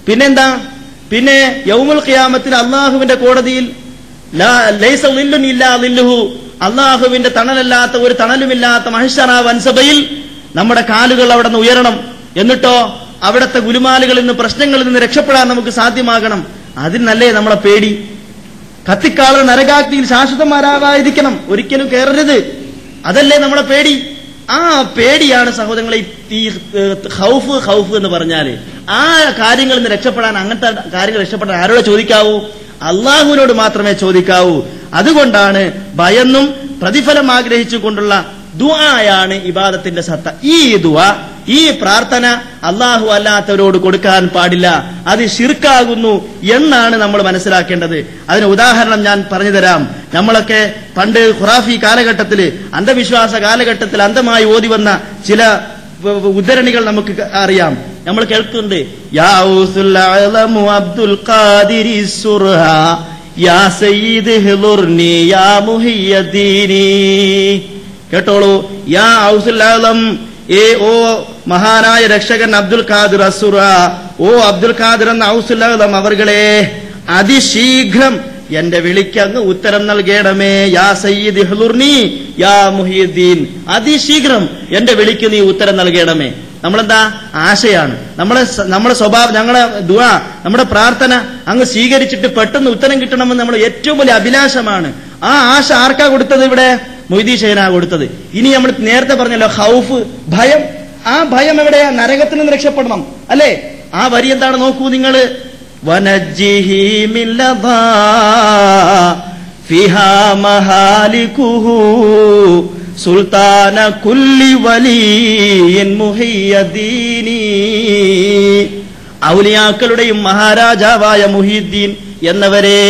പിന്നെന്താ പിന്നെ യൗമുൽ ഖിയാമത്തിൽ അള്ളാഹുവിന്റെ കോടതിയിൽ ലാ- ലൈസ ളില്ലുൻ ഇല്ലാ ളില്ലുഹു. അള്ളാഹുവിന്റെ തണലല്ലാത്ത ഒരു തണലുമില്ലാത്ത മഹിഷറ വൻസഭയിൽ നമ്മുടെ കാലുകൾ അവിടെ നിന്ന് ഉയരണം എന്നിട്ടോ അവിടുത്തെ ഗുലുമാലുകളിൽ നിന്ന് പ്രശ്നങ്ങളിൽ നിന്ന് രക്ഷപ്പെടാൻ നമുക്ക് സാധ്യമാകണം അതിനല്ലേ നമ്മളെ പേടി കത്തിക്കാളുകൾ നരകാഗ്നിയിൽ ശാശ്വതമാരാകാതിരിക്കണം ഒരിക്കലും കയറരുത് അതല്ലേ നമ്മളെ പേടി ആ പേടിയാണ് സഹോദരങ്ങളെ ഈ- ഈ ഏഹ്, ഹൗഫ് ഹൗഫ് എന്ന് പറഞ്ഞാല് ആ കാര്യങ്ങളിൽ നിന്ന് രക്ഷപ്പെടാൻ അങ്ങനത്തെ കാര്യങ്ങൾ രക്ഷപ്പെടാൻ ആരോട് ചോദിക്കാവൂ അള്ളാഹുവിനോട് മാത്രമേ ചോദിക്കാവൂ അതുകൊണ്ടാണ് ഭയന്നും പ്രതിഫലം ആഗ്രഹിച്ചുകൊണ്ടുള്ള ദുആയാണ് ഇബാദത്തിന്റെ സത്ത ഈ ദുആ ഈ പ്രാർത്ഥന അള്ളാഹു അല്ലാത്തവരോട് കൊടുക്കാൻ പാടില്ല അത് ഷിർക്കാകുന്നു എന്നാണ് നമ്മൾ മനസ്സിലാക്കേണ്ടത് അതിന് ഉദാഹരണം ഞാൻ പറഞ്ഞു തരാം നമ്മളൊക്കെ പണ്ട് ഖുറാഫി കാലഘട്ടത്തിൽ അന്ധവിശ്വാസ കാലഘട്ടത്തിൽ അന്ധമായി ഓതി വന്ന ചില വ- വ- ഉദ്ധരണികൾ നമുക്ക് ക- അറിയാം നമ്മൾ കേൾക്കുന്നുണ്ട് യാ ഔസുൽ അഅലമു അബ്ദുൽ ഖാദിരി സുർഹ യാ സയ്യിദ് ഹിളുർനി യാ മുഹിയദ്ദീനി കേട്ടോളൂ യാ ഔസുൽ അഅലം ഏ ഓ മഹാനായ രക്ഷകൻ അബ്ദുൽ ഖാദിർ അസുറ ഓ അബ്ദുൽ ഖാദിർ എന്ന ഔസുൽ അഅലം അവർകളെ അതിശീഘ്രം എന്റെ വിളിക്ക് അങ്ങ് ഉത്തരം നൽകണമേ യാ സയ്യിദ് ഹിളുർനി യാ മുഹിയുദ്ദീൻ അതിശീഘ്രം എന്റെ വിളിക്ക് നീ ഉത്തരം നൽകണമേ നമ്മളെന്താ ആശയാണ് നമ്മളെ സ- നമ്മുടെ സ്വഭാവം ഞങ്ങളെ ദുആ നമ്മുടെ പ്രാർത്ഥന അങ്ങ് സ്വീകരിച്ചിട്ട് പെട്ടെന്ന് ഉത്തരം കിട്ടണമെന്ന് നമ്മൾ ഏറ്റവും വലിയ അഭിലാഷമാണ് ആ ആശ ആർക്കാ കൊടുത്തത് ഇവിടെ മൊയ്തീ ഷെയ്നാ കൊടുത്തത് ഇനി നമ്മൾ നേരത്തെ പറഞ്ഞല്ലോ ഹൗഫ് ഭയം ആ ഭയം എവിടെയാ നരകത്തിൽ നിന്ന് രക്ഷപ്പെടണം അല്ലേ ആ വരി എന്താണ് നോക്കൂ നിങ്ങള് വനജ്ജിഹി മിൻ ലദാ ഫിഹാ മഹാലികുഹു സുൽത്താന കുല്ലി വലിയൻ മുഹിയദ്ദീനി ഔലിയാക്കളുടെയും മഹാരാജാവായ മുഹിദ്ദീൻ എന്നവരെ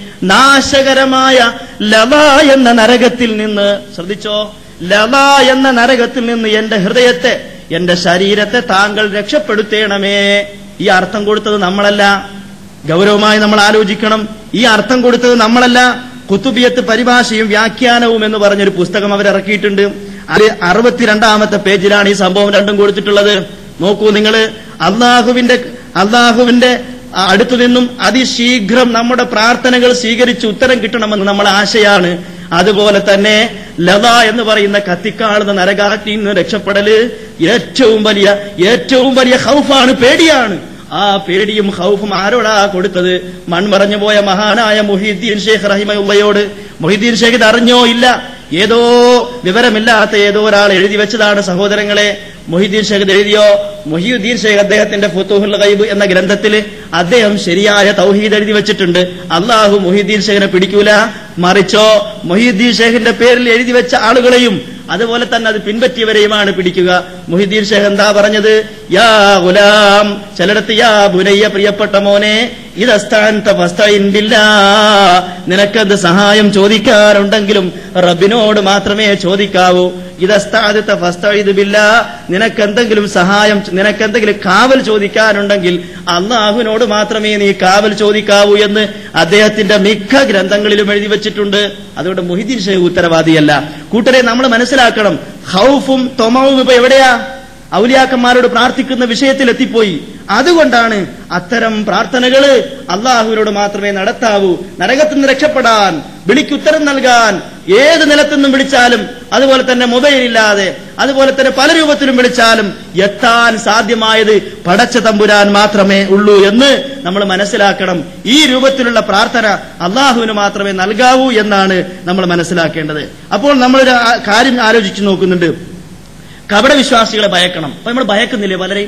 നാശകരമായ ലവ എന്ന നരകത്തിൽ നിന്ന് ശ്രദ്ധിച്ചോ ലവ എന്ന നരകത്തിൽ നിന്ന് എന്റെ ഹൃദയത്തെ എന്റെ ശരീരത്തെ താങ്കൾ രക്ഷപ്പെടുത്തേണമേ ഈ അർത്ഥം കൊടുത്തത് നമ്മളല്ല ഗൗരവമായി നമ്മൾ ആലോചിക്കണം ഈ അർത്ഥം കൊടുത്തത് നമ്മളല്ല കുത്തുബിയത്ത് പരിഭാഷയും വ്യാഖ്യാനവും എന്ന് പറഞ്ഞൊരു പുസ്തകം അവർ ഇറക്കിയിട്ടുണ്ട് അത് അറുപത്തിരണ്ടാമത്തെ പേജിലാണ് ഈ സംഭവം രണ്ടും കൊടുത്തിട്ടുള്ളത് നോക്കൂ നിങ്ങൾ അള്ളാഹുവിന്റെ അള്ളാഹുവിന്റെ അടുത്തു നിന്നും അതിശീഘ്രം നമ്മുടെ പ്രാർത്ഥനകൾ സ്വീകരിച്ച് ഉത്തരം കിട്ടണമെന്ന് നമ്മുടെ ആശയാണ് അതുപോലെ തന്നെ ലത എന്ന് പറയുന്ന കത്തിക്കാളുന്ന നരകാഗ്നിയിൽ നിന്ന് രക്ഷപ്പെടല് ഏറ്റവും വലിയ ഏറ്റവും വലിയ ഹൗഫാണ് പേടിയാണ് ആ പേടിയും ഹൗഫും ആരോടാ കൊടുത്തത് മൺമറഞ്ഞു പോയ മഹാനായ മൊഹീദ്ദീൻ ഷേഖ് റഹിമയുള്ളയോട് മൊഹീദ്ദീൻ ഷേഖ് ഇത് അറിഞ്ഞോ ഇല്ല ഏതോ വിവരമില്ലാത്ത ഏതോ ഒരാൾ എഴുതി വെച്ചതാണ് സഹോദരങ്ങളെ മൊഹീദ്ദീൻ ഷേഖ് ഇത് എഴുതിയോ മൊഹീദ്ദീൻ ഷേഖ് അദ്ദേഹത്തിന്റെ ഫുത്തൂഹുൽ ഗൈബ് എന്ന ഗ്രന്ഥത്തിൽ അദ്ദേഹം ശരിയായ തൗഹീദ് എഴുതി വെച്ചിട്ടുണ്ട് അള്ളാഹു മൊഹീദ്ദീൻ ഷേഖിനെ പിടിക്കൂല മറിച്ചോ മൊഹീദ്ദീൻ ഷേഖിന്റെ പേരിൽ എഴുതി വെച്ച ആളുകളെയും അതുപോലെ തന്നെ അത് പിൻപറ്റിയവരെയുമാണ് പിടിക്കുക മുഹിദ്ദീൻ ഷേഖ് എന്താ പറഞ്ഞത് യാ ഗുലാം ചിലടത്ത് യാ ബുനയ്യ പ്രിയപ്പെട്ട മോനെ ഇതസ്ഥാനത്ത ഫസ്തഇൻബില്ല നിനക്കെന്ത് സഹായം ചോദിക്കാറുണ്ടെങ്കിലും റബ്ബിനോട് മാത്രമേ ചോദിക്കാവൂ ഇതസ്ഥാനത്ത ഫസ്തഇദ് ബില്ല നിനക്കെന്തെങ്കിലും സഹായം നിനക്കെന്തെങ്കിലും കാവൽ ചോദിക്കാനുണ്ടെങ്കിൽ അള്ളാഹുവിനോട് മാത്രമേ നീ കാവൽ ചോദിക്കാവൂ എന്ന് അദ്ദേഹത്തിന്റെ മിക്ക ഗ്രന്ഥങ്ങളിലും എഴുതി വെച്ചിട്ടുണ്ട് അതുകൊണ്ട് മുഹിദ്ദീൻ ഷേഖ് ഉത്തരവാദിയല്ല കൂട്ടരെ നമ്മൾ മനസ്സിലാക്കണം ഹൗഫും തൊമവും ഇപ്പൊ എവിടെയാ ഔലിയാക്കന്മാരോട് പ്രാർത്ഥിക്കുന്ന വിഷയത്തിൽ എത്തിപ്പോയി അതുകൊണ്ടാണ് അത്തരം പ്രാർത്ഥനകള് അള്ളാഹുവിനോട് മാത്രമേ നടത്താവൂ നരകത്തിൽ നിന്ന് രക്ഷപ്പെടാൻ വിളിക്കുത്തരം നൽകാൻ ഏത് നിലത്തുനിന്നും വിളിച്ചാലും അതുപോലെ തന്നെ മൊബൈൽ ഇല്ലാതെ അതുപോലെ തന്നെ പല രൂപത്തിലും വിളിച്ചാലും എത്താൻ സാധ്യമായത് പടച്ച തമ്പുരാൻ മാത്രമേ ഉള്ളൂ എന്ന് നമ്മൾ മനസ്സിലാക്കണം ഈ രൂപത്തിലുള്ള പ്രാർത്ഥന അള്ളാഹുവിന് മാത്രമേ നൽകാവൂ എന്നാണ് നമ്മൾ മനസ്സിലാക്കേണ്ടത് അപ്പോൾ നമ്മളൊരു ആ- കാര്യം ആലോചിച്ചു നോക്കുന്നുണ്ട് കപടവിശ്വാസികളെ ഭയക്കണം അപ്പൊ നമ്മൾ ഭയക്കുന്നില്ലേ പലരെയും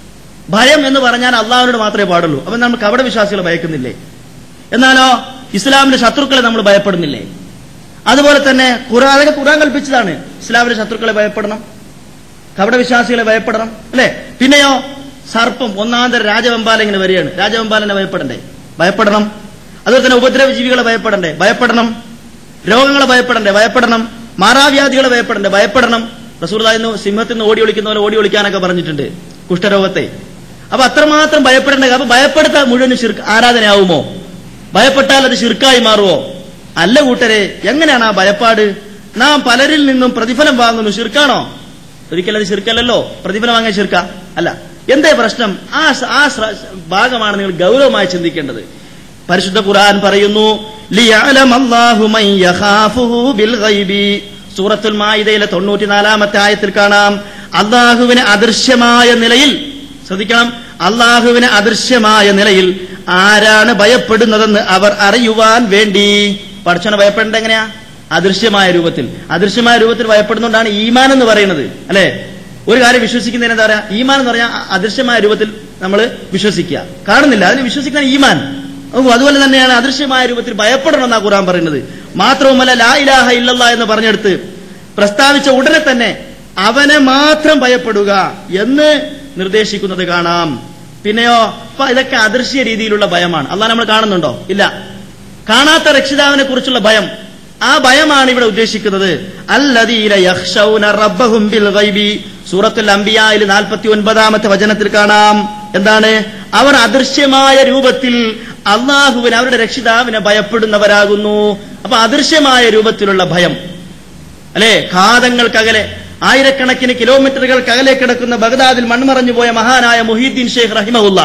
ഭയം എന്ന് പറഞ്ഞാൽ അള്ളാഹുവിനോട് മാത്രമേ പാടുള്ളൂ അപ്പൊ നമ്മൾ കപടവിശ്വാസികളെ ഭയക്കുന്നില്ലേ എന്നാലോ ഇസ്ലാമിന്റെ ശത്രുക്കളെ നമ്മൾ ഭയപ്പെടുന്നില്ലേ അതുപോലെ തന്നെ ഖുറാൻ അതൊക്കെ ഖുറാൻ കൽപ്പിച്ചതാണ് ഇസ്ലാമിന്റെ ശത്രുക്കളെ ഭയപ്പെടണം കപടവിശ്വാസികളെ ഭയപ്പെടണം അല്ലെ പിന്നെയോ സർപ്പം ഒന്നാന്തര രാജവെമ്പാല ഇങ്ങനെ വരികയാണ് രാജവെമ്പാലനെ ഭയപ്പെടണ്ടേ ഭയപ്പെടണം അതുപോലെ തന്നെ ഉപദ്രവ ജീവികളെ ഭയപ്പെടണ്ടേ ഭയപ്പെടണം രോഗങ്ങളെ ഭയപ്പെടണ്ടേ ഭയപ്പെടണം മാറാവ്യാധികളെ ഭയപ്പെടണ്ടേ ഭയപ്പെടണം റസൂർദായിരുന്നു സിംഹത്തിൽ നിന്ന് ഓടി ഒളിക്കുന്ന പോലെ ഓടി ഒളിക്കാനൊക്കെ പറഞ്ഞിട്ടുണ്ട് കുഷ്ഠരോഗത്തെ അപ്പൊ അത്രമാത്രം ഭയപ്പെടേണ്ട അപ്പൊ ഭയപ്പെടുത്താൻ മുഴുവൻ ശിർക്ക് ആരാധനയാവുമോ ഭയപ്പെട്ടാൽ അത് ശിർക്കായി മാറുമോ അല്ല കൂട്ടരെ എങ്ങനെയാണ് ആ ഭയപ്പാട് നാം പലരിൽ നിന്നും പ്രതിഫലം വാങ്ങുന്നു ശിർക്കാണോ ഒരിക്കലും അത് ശിർക്കല്ലല്ലോ പ്രതിഫലം വാങ്ങിയ ശിർക്ക അല്ല എന്തേ പ്രശ്നം ആ സ- ആ ശ്ര- ഭാഗമാണ് നിങ്ങൾ ഗൗരവമായി ചിന്തിക്കേണ്ടത് പരിശുദ്ധ ഖുർആൻ പറയുന്നു ലിയഅലമല്ലാഹു മൻ യഖാഫുഹു ബിൽ ഗൈബി സൂറത്തുൽ മായിദയിലെ തൊണ്ണൂറ്റിനാലാമത്തെ ആയത്തിൽ കാണാം അള്ളാഹുവിന് അദൃശ്യമായ നിലയിൽ ശ്രദ്ധിക്കണം അള്ളാഹുവിന് അദൃശ്യമായ നിലയിൽ ആരാണ് ഭയപ്പെടുന്നതെന്ന് അവർ അറിയുവാൻ വേണ്ടി പഠിച്ചോനെ ഭയപ്പെടേണ്ട എങ്ങനെയാ അദൃശ്യമായ രൂപത്തിൽ അദൃശ്യമായ രൂപത്തിൽ ഭയപ്പെടുന്നതുകൊണ്ടാണ് ഈമാൻ എന്ന് പറയുന്നത് അല്ലെ ഒരു കാര്യം വിശ്വസിക്കുന്നതിന് എന്താ പറയാ ഈമാൻ എന്ന് പറഞ്ഞാൽ അ- അദൃശ്യമായ രൂപത്തിൽ നമ്മൾ വിശ്വസിക്കുക കാണുന്നില്ല അതിന് വിശ്വസിക്കുന്ന ഈമാൻ ഓ, അതുപോലെ തന്നെയാണ് അദൃശ്യമായ രൂപത്തിൽ ഭയപ്പെടണം എന്നാ ഖുർആൻ പറയുന്നത് മാത്രവുമല്ല ലാ ഇലാഹ ഇല്ലല്ലാ എന്ന് പറഞ്ഞെടുത്ത് പ്രസ്താവിച്ച ഉടനെ തന്നെ അവനെ മാത്രം ഭയപ്പെടുക എന്ന് നിർദ്ദേശിക്കുന്നത് കാണാം പിന്നെയോ അപ്പൊ ഇതൊക്കെ അദൃശ്യ രീതിയിലുള്ള ഭയമാണ് അള്ളാഹ് നമ്മൾ കാണുന്നുണ്ടോ ഇല്ല കാണാത്ത രക്ഷിതാവിനെ കുറിച്ചുള്ള ഭയം ആ ഭയമാണ് ഇവിടെ ഉദ്ദേശിക്കുന്നത് അല്ലദീന യഖ്ശൗന റബ്ബഹും ബിൽ ഗൈബി സൂറത്തുൽ അംബിയായിൽ നാൽപ്പത്തി ഒൻപതാമത്തെ വചനത്തിൽ കാണാം എന്താണ് അവർ അദൃശ്യമായ രൂപത്തിൽ അള്ളാഹുവിന് അവരുടെ രക്ഷിതാവിനെ ഭയപ്പെടുന്നവരാകുന്നു അപ്പൊ അദൃശ്യമായ രൂപത്തിലുള്ള ഭയം അല്ലെ ഘാതങ്ങൾക്കകലെ ആയിരക്കണക്കിന് കിലോമീറ്ററുകൾക്കകലെ കിടക്കുന്ന ബഗ്ദാദിൽ മൺമറഞ്ഞു പോയ മഹാനായ മുഹീദ്ദീൻ ഷെയ്ഖ് റഹിമഹുല്ല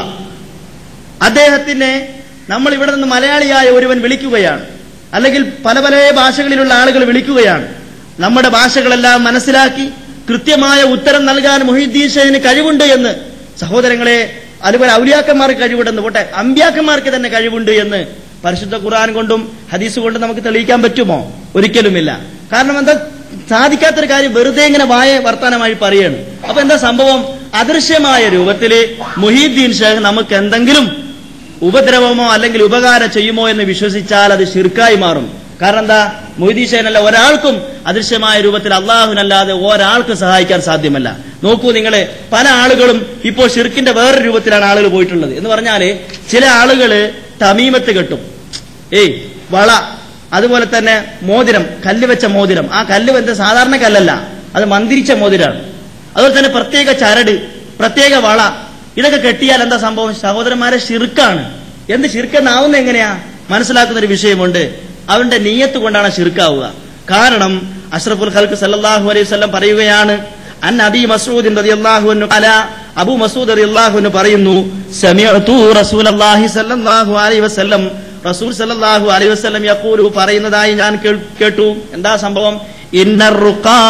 അദ്ദേഹത്തിനെ നമ്മൾ ഇവിടെ നിന്ന് മലയാളിയായ ഒരുവൻ വിളിക്കുകയാണ് അല്ലെങ്കിൽ പല പല ഭാഷകളിലുള്ള ആളുകൾ വിളിക്കുകയാണ് നമ്മുടെ ഭാഷകളെല്ലാം മനസ്സിലാക്കി കൃത്യമായ ഉത്തരം നൽകാൻ മൊഹീദ്ദീൻ ഷെയ്ഖിന് കഴിവുണ്ട് എന്ന് സഹോദരങ്ങളെ അതുപോലെ ഔലിയാക്കന്മാർക്ക് കഴിവുണ്ടെന്ന് പോട്ടെ അമ്പ്യാക്കന്മാർക്ക് തന്നെ കഴിവുണ്ട് എന്ന് പരിശുദ്ധ ഖുർആൻ കൊണ്ടും ഹദീസ് കൊണ്ടും നമുക്ക് തെളിയിക്കാൻ പറ്റുമോ ഒരിക്കലുമില്ല കാരണം എന്താ സാധിക്കാത്തൊരു കാര്യം വെറുതെ ഇങ്ങനെ വായ വർത്താനമായി പറയാണ് അപ്പൊ എന്താ സംഭവം അദൃശ്യമായ രൂപത്തില് മുഹീദ്ദീൻ ഷേഖ് നമുക്ക് എന്തെങ്കിലും ഉപദ്രവമോ അല്ലെങ്കിൽ ഉപകാരം ചെയ്യുമോ എന്ന് വിശ്വസിച്ചാൽ അത് ഷിർക്കായി മാറും കാരണം എന്താ മൊയ്തീശനല്ല ഒരാൾക്കും അദൃശ്യമായ രൂപത്തിൽ അള്ളാഹുനല്ലാതെ ഒരാൾക്കും സഹായിക്കാൻ സാധ്യമല്ല നോക്കൂ നിങ്ങളെ പല ആളുകളും ഇപ്പോൾ ഷിർക്കിന്റെ വേറെ രൂപത്തിലാണ് ആളുകൾ പോയിട്ടുള്ളത് എന്ന് പറഞ്ഞാല് ചില ആളുകള് തമീമത്ത് കെട്ടും ഏയ് വള അതുപോലെ തന്നെ മോതിരം കല്ല് വെച്ച മോതിരം ആ കല്ല് വെച്ച സാധാരണ കല്ലല്ല അത് മന്ദിരിച്ച മോതിരാണ് അതുപോലെ തന്നെ പ്രത്യേക ചരട് പ്രത്യേക വള ഇതൊക്കെ കെട്ടിയാൽ എന്താ സംഭവം സഹോദരന്മാരെ ഷിർക്കാണ് എന്ത് ഷിർക്കെന്നാവുന്ന എങ്ങനെയാ മനസ്സിലാക്കുന്ന ഒരു വിഷയമുണ്ട് അവന്റെ നീയത്ത് കൊണ്ടാണ് ഷിർക്കാവുക കാരണം അഷ്റഫുൽ ഖൽക്ക് സല്ലല്ലാഹു അലൈഹി വസല്ലം പറയുകയാണ് അൻ അബി മസൂദിൻ റളിയല്ലാഹു അൻഹു അല അബു മസൂദ് റളിയല്ലാഹു അൻഹു പറയുന്നു സമിഅതു റസൂലല്ലാഹി സല്ലല്ലാഹു അലൈഹി വസല്ലം റസൂൽ സല്ലല്ലാഹു അലൈഹി വസല്ലം യഖൂലു പറയുന്നതായി ഞാൻ കേൾ- കേട്ടു എന്താ സംഭവം ഇന്നർ റുഖാ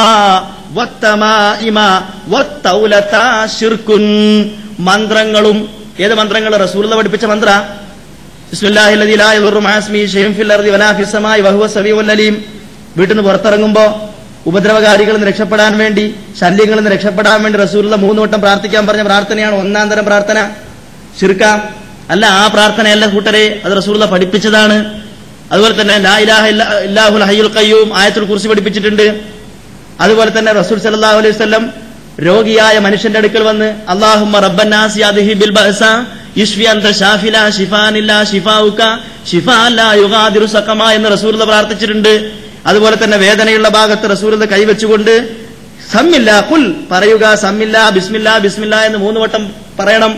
വത്തമാഇമ വത്തൗലത ശിർക്കുൻ മന്ത്രങ്ങളും ഏത് മന്ത്രങ്ങൾ റസൂലുള്ള പഠിപ്പിച്ച മന്ത്ര ബിസ്മില്ലാഹി അല്ലദീ ലാ യദുറു മഅ ഇസ്മിഹി ശൈഉൻ ഫിൽ അർദി വലാ ഫിസ് സമാഇ വഹുവ സമീഉൽ അലീം വീട്ടിൽ നിന്ന് പുറത്തിറങ്ങുമ്പോ ഉപദ്രവകാരികളിൽ നിന്ന് രക്ഷപ്പെടാൻ വേണ്ടി ശല്യങ്ങളിൽ നിന്ന് രക്ഷപ്പെടാൻ വേണ്ടി റസൂലുള്ള മൂന്ന് വട്ടം പ്രാർത്ഥിക്കാൻ പറഞ്ഞ പ്രാർത്ഥനയാണ് ഒന്നാം തരം പ്രാർത്ഥന ശിർക്ക അല്ല ആ പ്രാർത്ഥനയല്ല കൂട്ടരെ അത് റസൂലുള്ള പഠിപ്പിച്ചതാണ് അതുപോലെ തന്നെ ലാ ഇലാഹ ഇല്ല- ഇല്ലാഹുൽ ഹയ്യുൽ ഖയ്യൂം ആയത്തുൽ കുറിച്ച് പഠിപ്പിച്ചിട്ടുണ്ട് അതുപോലെ തന്നെ റസൂൽ സല്ലല്ലാഹു അലൈഹി വസല്ലം രോഗിയായ മനുഷ്യന്റെ അടുക്കൽ വന്ന് അല്ലാഹുമ്മ റബ്ബന്നാസ് യാദിഹി ബിൽ ബഅസ യിശ്ഫി അൻത ഷാഫില ഷിഫാനില്ല ഷിഫാഉക ഷിഫാ ലാ യുഗാദിറു സഖമ എന്ന് റസൂലുള്ള പ്രാർത്ഥിച്ചിട്ടുണ്ട് അതുപോലെ തന്നെ വേദനയുള്ള ഭാഗത്ത് റസൂലുള്ള കൈവച്ചുകൊണ്ട് സമ്മില്ല കുൽ പറയുക സമ്മില്ല ബിസ്മില്ല ബിസ്മില്ല എന്ന് മൂന്ന് വട്ടം പറയണം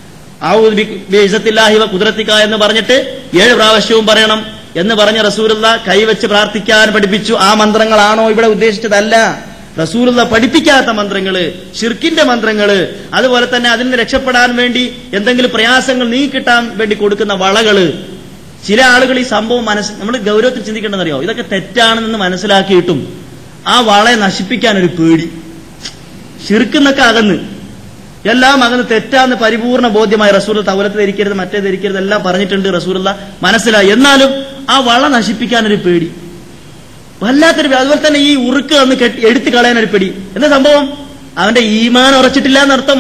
ഔദു ബി- ബിഇസ്സത്തില്ലാഹി വ ഖുദ്റത്തിക എന്ന് പറഞ്ഞിട്ട് ഏഴ് പ്രാവശ്യവും പറയണം എന്ന് പറഞ്ഞ റസൂലുള്ള കൈവച്ച് പ്രാർത്ഥിക്കാൻ പഠിപ്പിച്ചു ആ മന്ത്രങ്ങളാണോ ഇവിടെ ഉദ്ദേശിച്ചതല്ല റസൂലുള്ള പഠിപ്പിക്കാത്ത മന്ത്രങ്ങള് ഷിർക്കിന്റെ മന്ത്രങ്ങള് അതുപോലെ തന്നെ അതിൽ നിന്ന് രക്ഷപ്പെടാൻ വേണ്ടി എന്തെങ്കിലും പ്രയാസങ്ങൾ നീക്കിട്ടാൻ വേണ്ടി കൊടുക്കുന്ന വളകള് ചില ആളുകൾ ഈ സംഭവം മനസ്സ് നമ്മൾ ഗൗരവത്തിൽ ചിന്തിക്കേണ്ടതെന്നറിയോ ഇതൊക്കെ തെറ്റാണെന്ന് മനസ്സിലാക്കിയിട്ടും ആ വളയെ നശിപ്പിക്കാൻ ഒരു പേടി ഷിർക്കുന്നൊക്കെ അകന്ന് എല്ലാം അകന്ന് തെറ്റാന്ന് പരിപൂർണ ബോധ്യമായി റസൂൽ തവലത്ത് ധരിക്കരുത് മറ്റേ ധരിക്കരുത് എല്ലാം പറഞ്ഞിട്ടുണ്ട് റസൂലുള്ള മനസ്സിലായി എന്നാലും ആ വള നശിപ്പിക്കാൻ ഒരു പേടി വല്ലാത്തൊരു പേ- അതുപോലെ തന്നെ ഈ ഉറുക്ക് അന്ന് കെട്ടി എടുത്തു കളയാൻ ഒരു പേടി എന്താ സംഭവം അവന്റെ ഈമാൻ ഉറച്ചിട്ടില്ല എന്നർത്ഥം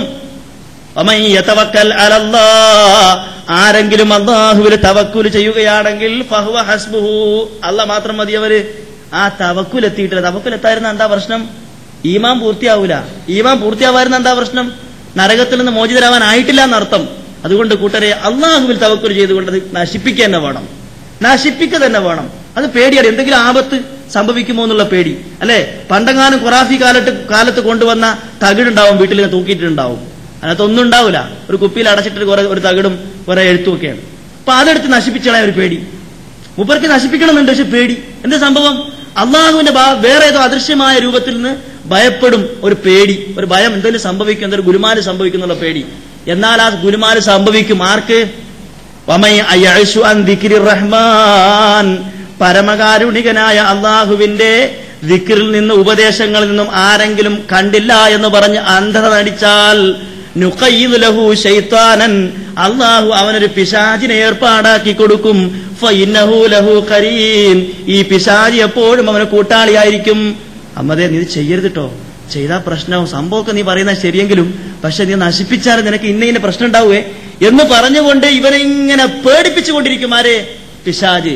വമൻ യതവക്കൽ അലല്ലാ ആരെങ്കിലും അള്ളാഹുവിൽ തവക്കുൽ ചെയ്യുകയാണെങ്കിൽ ഫഹുവ ഹസ്ബുഹു അല്ല മാത്രം മതി അവര് ആ തവക്കുൽ എത്തിയിട്ടില്ല തവക്കുൽ എത്തായിരുന്ന എന്താ പ്രശ്നം ഈമാൻ പൂർത്തിയാവൂല ഈമാൻ പൂർത്തിയാവായിരുന്ന എന്താ പ്രശ്നം നരകത്തിൽ നിന്ന് മോചിതരാവാൻ ആയിട്ടില്ല എന്നർത്ഥം അതുകൊണ്ട് കൂട്ടരെ അള്ളാഹുവിൽ തവക്കുൽ ചെയ്തുകൊണ്ട് അത് നശിപ്പിക്കുക തന്നെ വേണം നശിപ്പിക്കുക തന്നെ വേണം അത് പേടിയാണ് എന്തെങ്കിലും ആപത്ത് സംഭവിക്കുമോ എന്നുള്ള പേടി അല്ലെ പണ്ടെങ്ങാനും ഖുറാഫി കാലത്ത് കാലത്ത് കൊണ്ടുവന്ന തകിടുണ്ടാവും വീട്ടിൽ ഇങ്ങനെ തൂക്കിയിട്ടുണ്ടാവും അതിനകത്ത് ഒന്നും ഉണ്ടാവില്ല ഒരു കുപ്പിയിൽ അടച്ചിട്ട് കുറെ ഒരു തകിടും കുറെ എഴുത്തുമൊക്കെയാണ് അപ്പൊ അതെടുത്ത് നശിപ്പിച്ചളയാൻ ഒരു പേടി മൂപ്പർക്ക് നശിപ്പിക്കണമെന്നുണ്ട് പക്ഷെ പേടി എന്താ സംഭവം അള്ളാഹുവിന്റെ ഭാ- വേറെ ഏതോ അദൃശ്യമായ രൂപത്തിൽ നിന്ന് ഭയപ്പെടും ഒരു പേടി ഒരു ഭയം എന്തെങ്കിലും സംഭവിക്കും എന്തൊരു ഗുരുമാല് സംഭവിക്കുന്നുള്ള പേടി എന്നാൽ ആ ഗുരുമാല് സംഭവിക്കും ആർക്ക് വമൻ അയഅ്ശു അൻ ദിക്രി റഹ്മാൻ പരമകാരുണികനായ അള്ളാഹുവിന്റെ ദിക്റിൽ നിന്ന് ഉപദേശങ്ങളിൽ നിന്നും ആരെങ്കിലും കണ്ടില്ല എന്ന് പറഞ്ഞ് അന്ധത നടിച്ചാൽ നുഖയ്യിദ് ലഹു ശൈത്താനൻ അള്ളാഹു അവനൊരു പിശാചിനെ ഏർപ്പാടാക്കി കൊടുക്കും ഫഇന്നഹു ലഹു ഖരീൻ ഈ പിശാചി എപ്പോഴും അവന് കൂട്ടാളിയായിരിക്കും അമ്മതേ നീ ഇത് ചെയ്യരുത് കേട്ടോ ചെയ്താ പ്രശ്നവും സംഭവമൊക്കെ നീ പറയുന്നത് ശരിയെങ്കിലും പക്ഷെ നീ നശിപ്പിച്ചാൽ നിനക്ക് ഇന്ന ഇന്ന പ്രശ്നം ഉണ്ടാവുകയെ എന്ന് പറഞ്ഞുകൊണ്ട് ഇവനെ ഇങ്ങനെ പേടിപ്പിച്ചുകൊണ്ടിരിക്കും ആരെ പിശാജ്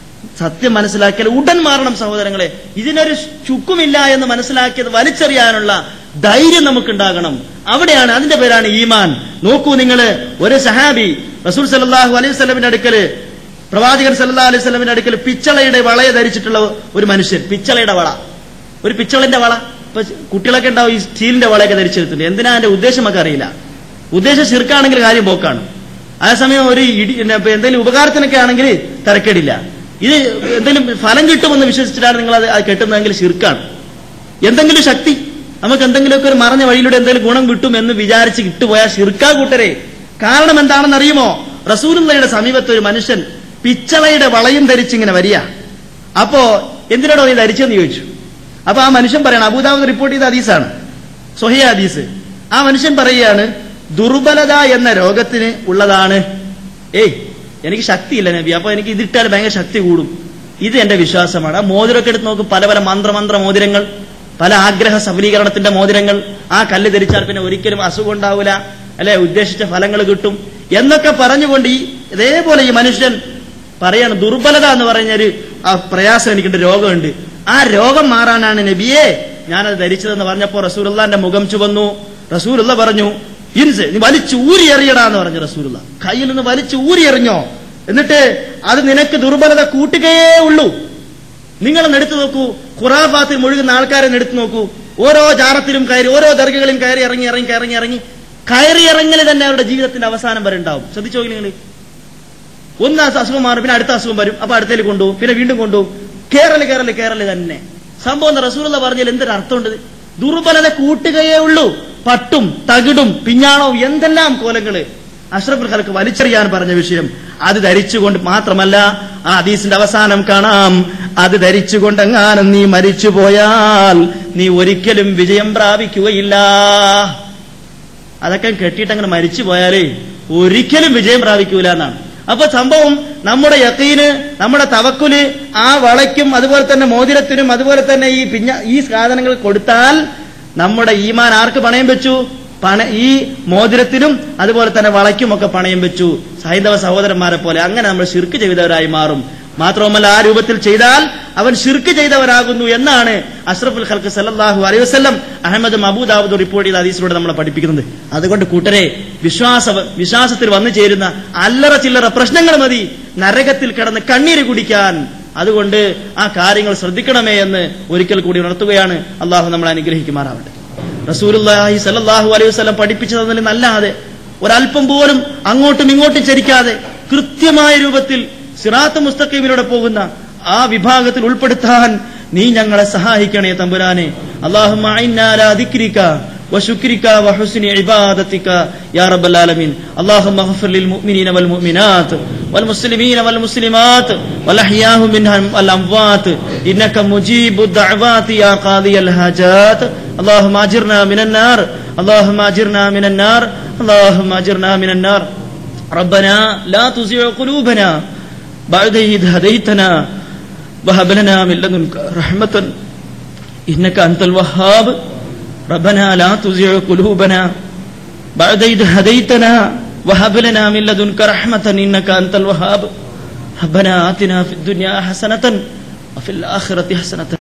സത്യം മനസ്സിലാക്കിയാൽ ഉടൻ മാറണം സഹോദരങ്ങളെ ഇതിനൊരു ചുക്കുമില്ല എന്ന് മനസ്സിലാക്കിയത് വലിച്ചെറിയാനുള്ള ധൈര്യം നമുക്കുണ്ടാകണം അവിടെയാണ് അതിന്റെ പേരാണ് ഈമാൻ നോക്കൂ നിങ്ങൾ ഒരു സഹാബി റസൂൽ സല്ലല്ലാഹു അലൈഹി വസല്ലമിന്റെ അടുക്കല് പ്രവാചകൻ സല്ലല്ലാഹു അലൈഹി വസല്ലമിന്റെ അടുക്കൽ പിച്ചളയുടെ വളയെ ധരിച്ചിട്ടുള്ള ഒരു മനുഷ്യൻ പിച്ചളയുടെ വള ഒരു പിച്ചളിന്റെ വള ഇപ്പൊ കുട്ടികളൊക്കെ ഉണ്ടാവും ഈ സ്റ്റീലിന്റെ വളയൊക്കെ ധരിച്ചെടുത്തിട്ടുണ്ട് എന്തിനാ അതിന്റെ ഉദ്ദേശം നമുക്ക് അറിയില്ല ഉദ്ദേശം ശിർക്കാണെങ്കിൽ കാര്യം പോക്കാണ് അതേസമയം ഒരു ഇടി പിന്നെ ഇപ്പൊ എന്തെങ്കിലും ഉപകാരത്തിനൊക്കെ ആണെങ്കിൽ തിരക്കേടില്ല ഇത് എന്തെങ്കിലും ഫലം കിട്ടുമെന്ന് വിശ്വസിച്ചിട്ടാണ് നിങ്ങൾ അത് അത് കെട്ടുന്നതെങ്കിൽ ശിർക്കാണ് എന്തെങ്കിലും ശക്തി നമുക്ക് എന്തെങ്കിലുമൊക്കെ ഒരു മറഞ്ഞ വഴിയിലൂടെ എന്തെങ്കിലും ഗുണം കിട്ടും എന്ന് വിചാരിച്ച് കിട്ടുപോയാൽ ശിർക്കാ കൂട്ടരെ കാരണം എന്താണെന്ന് അറിയുമോ റസൂലുള്ളയുടെ സമീപത്ത് ഒരു മനുഷ്യൻ പിച്ചളയുടെ വളയും ധരിച്ചിങ്ങനെ വരിക അപ്പോ എന്തിനാണോ നീ ധരിച്ചെന്ന് ചോദിച്ചു അപ്പൊ ആ മനുഷ്യൻ പറയണം അബൂദാബുദ് റിപ്പോർട്ട് ചെയ്ത ഹദീസാണ് സൊഹിയ ഹദീസ് ആ മനുഷ്യൻ പറയുകയാണ് ദുർബലത എന്ന രോഗത്തിന് ഉള്ളതാണ് ഏയ് എനിക്ക് ശക്തിയില്ല നബി അപ്പൊ എനിക്ക് ഇതിട്ടാൽ ഭയങ്കര ശക്തി കൂടും ഇത് എന്റെ വിശ്വാസമാണ് ആ മോതിരമൊക്കെ എടുത്ത് നോക്കും പല പല മന്ത്രമന്ത്ര മോതിരങ്ങൾ പല ആഗ്രഹ സബലീകരണത്തിന്റെ മോതിരങ്ങൾ ആ കല്ല് ധരിച്ചാൽ പിന്നെ ഒരിക്കലും അസുഖം ഉണ്ടാവില്ല അല്ലെ ഉദ്ദേശിച്ച ഫലങ്ങൾ കിട്ടും എന്നൊക്കെ പറഞ്ഞുകൊണ്ട് ഈ ഇതേപോലെ ഈ മനുഷ്യൻ പറയാണ് ദുർബലത എന്ന് പറഞ്ഞൊരു ആ പ്രയാസം എനിക്കുണ്ട് രോഗമുണ്ട് ആ രോഗം മാറാനാണ് നബിയെ ഞാനത് ധരിച്ചതെന്ന് പറഞ്ഞപ്പോ റസൂലുള്ളാന്റെ മുഖം ചുവന്നു റസൂലുള്ള പറഞ്ഞു ഇൻസ് നീ വലിച്ചു ഊരി എറിയടാ എന്ന് പറഞ്ഞു റസൂലുള്ള കയ്യിൽ നിന്ന് വലിച്ചു ഊരി എറിഞ്ഞോ എന്നിട്ട് അത് നിനക്ക് ദുർബലത കൂട്ടുകയേ ഉള്ളൂ നിങ്ങളൊന്ന് എടുത്തു നോക്കൂ ഖുറാഫാത്തിൽ മുഴുകുന്ന ആൾക്കാരെ ഒന്ന് എടുത്തു നോക്കൂ ഓരോ ജാറത്തിലും കയറി ഓരോ ദർഗകളിലും കയറി ഇറങ്ങി ഇറങ്ങി ഇറങ്ങി ഇറങ്ങി കയറി ഇറങ്ങൽ തന്നെ അവരുടെ ജീവിതത്തിന്റെ അവസാനം വരെ ഉണ്ടാവും ശ്രദ്ധിച്ചു നോക്കി നിങ്ങൾ ഒന്ന് ആ അസുഖം മാറും പിന്നെ അടുത്ത അസുഖം വരും അപ്പൊ അടുത്തേക്ക് കൊണ്ടുപോകും പിന്നെ വീണ്ടും കൊണ്ടുപോകും കേരള കേരള കേരള തന്നെ സംഭവം എന്താ റസൂലുള്ള പറഞ്ഞാൽ എന്തൊരു അർത്ഥമുണ്ട് ദുർബലത കൂട്ടുകയേ ഉള്ളൂ പട്ടും തകിടും പിഞ്ഞാണവും എന്തെല്ലാം കോലങ്ങള് അഷ്റഫുൽ ഖൽക്ക് വലിച്ചെറിയാൻ പറഞ്ഞ വിഷയം അത് ധരിച്ചുകൊണ്ട് മാത്രമല്ല ആ ഹദീസിന്റെ അവസാനം കാണാം അത് ധരിച്ചുകൊണ്ടെങ്ങാനും നീ മരിച്ചു പോയാൽ നീ ഒരിക്കലും വിജയം പ്രാപിക്കുകയില്ല അതൊക്കെ കെട്ടിയിട്ട് അങ്ങനെ മരിച്ചു പോയാലേ ഒരിക്കലും വിജയം പ്രാപിക്കൂല എന്നാണ് അപ്പൊ സംഭവം നമ്മുടെ യക്കീന് നമ്മുടെ തവക്കുല് ആ വളയ്ക്കും അതുപോലെ തന്നെ മോതിരത്തിനും അതുപോലെ തന്നെ ഈ പിഞ്ഞ ഈ സാധനങ്ങൾ കൊടുത്താൽ നമ്മുടെ ഈമാൻ ആർക്ക് പണയം വെച്ചു പണ ഈ മോതിരത്തിനും അതുപോലെ തന്നെ വളയ്ക്കും ഒക്കെ പണയം വെച്ചു സൈന്ധവ സഹോദരന്മാരെ പോലെ അങ്ങനെ നമ്മൾ ശിർക്ക് ചെയ്തവരായി മാറും മാത്രവുമല്ല ആ രൂപത്തിൽ ചെയ്താൽ അവൻ ഷിർക്ക് ചെയ്തവനാകുന്നു എന്നാണ് അഷ്റഫുൽ ഖൽക്ക് സല്ലല്ലാഹു അലൈഹി വസല്ലം അഹമ്മദ് മബൂദാബുദ് റിപ്പോർട്ട് ചെയ്ത ഹദീസിലൂടെ നമ്മളെ പഠിപ്പിക്കുന്നത് അതുകൊണ്ട് കൂട്ടരെ വിശ്വാസ വിശ്വാസത്തിൽ വന്നു ചേരുന്ന അല്ലറ ചില്ലറ പ്രശ്നങ്ങൾ മതി നരകത്തിൽ കിടന്ന് കണ്ണീര് കുടിക്കാൻ അതുകൊണ്ട് ആ കാര്യങ്ങൾ ശ്രദ്ധിക്കണമേ എന്ന് ഒരിക്കൽ കൂടി ഉണർത്തുകയാണ് അള്ളാഹു നമ്മളെ അനുഗ്രഹിക്കുമാറാവട്ടെ റസൂലുള്ളാഹി സല്ലല്ലാഹു അലൈഹി വസല്ലം പഠിപ്പിച്ചതിൽ നല്ലാതെ ഒരല്പം പോലും അങ്ങോട്ടും ഇങ്ങോട്ടും ചരിക്കാതെ കൃത്യമായ രൂപത്തിൽ സിറാത്ത് മുസ്തഖീമിലൂടെ പോകുന്ന ആ വിഭാഗത്തിൽ ഉൾപ്പെടുത്താൻ നീ ഞങ്ങളെ സഹായിക്കണേ തമ്പുരാനെ അല്ലാഹുമ്മ അഇന്നാ അലാ ദിക്രിക وشكرك وحسن عبادتك يا رب العالمين اللهم اغفر للمؤمنين والمؤمنات والمسلمين والمسلمات والأحياء منهم والأموات إنك مجيب الدعوات يا قاضي الحاجات اللهم أجرنا من النار اللهم أجرنا من النار اللهم أجرنا من النار ربنا لا تزغ قلوبنا بعد إذ هديتنا وهب لنا من لدنك رحمة إنك أنت الوهاب ربنا لا تزغ قلوبنا بعد إذ هديتنا وهب لنا من لدنك رحمة إنك أنت الوهاب ربنا آتنا في الدنيا حسنة وفي الآخرة حسنة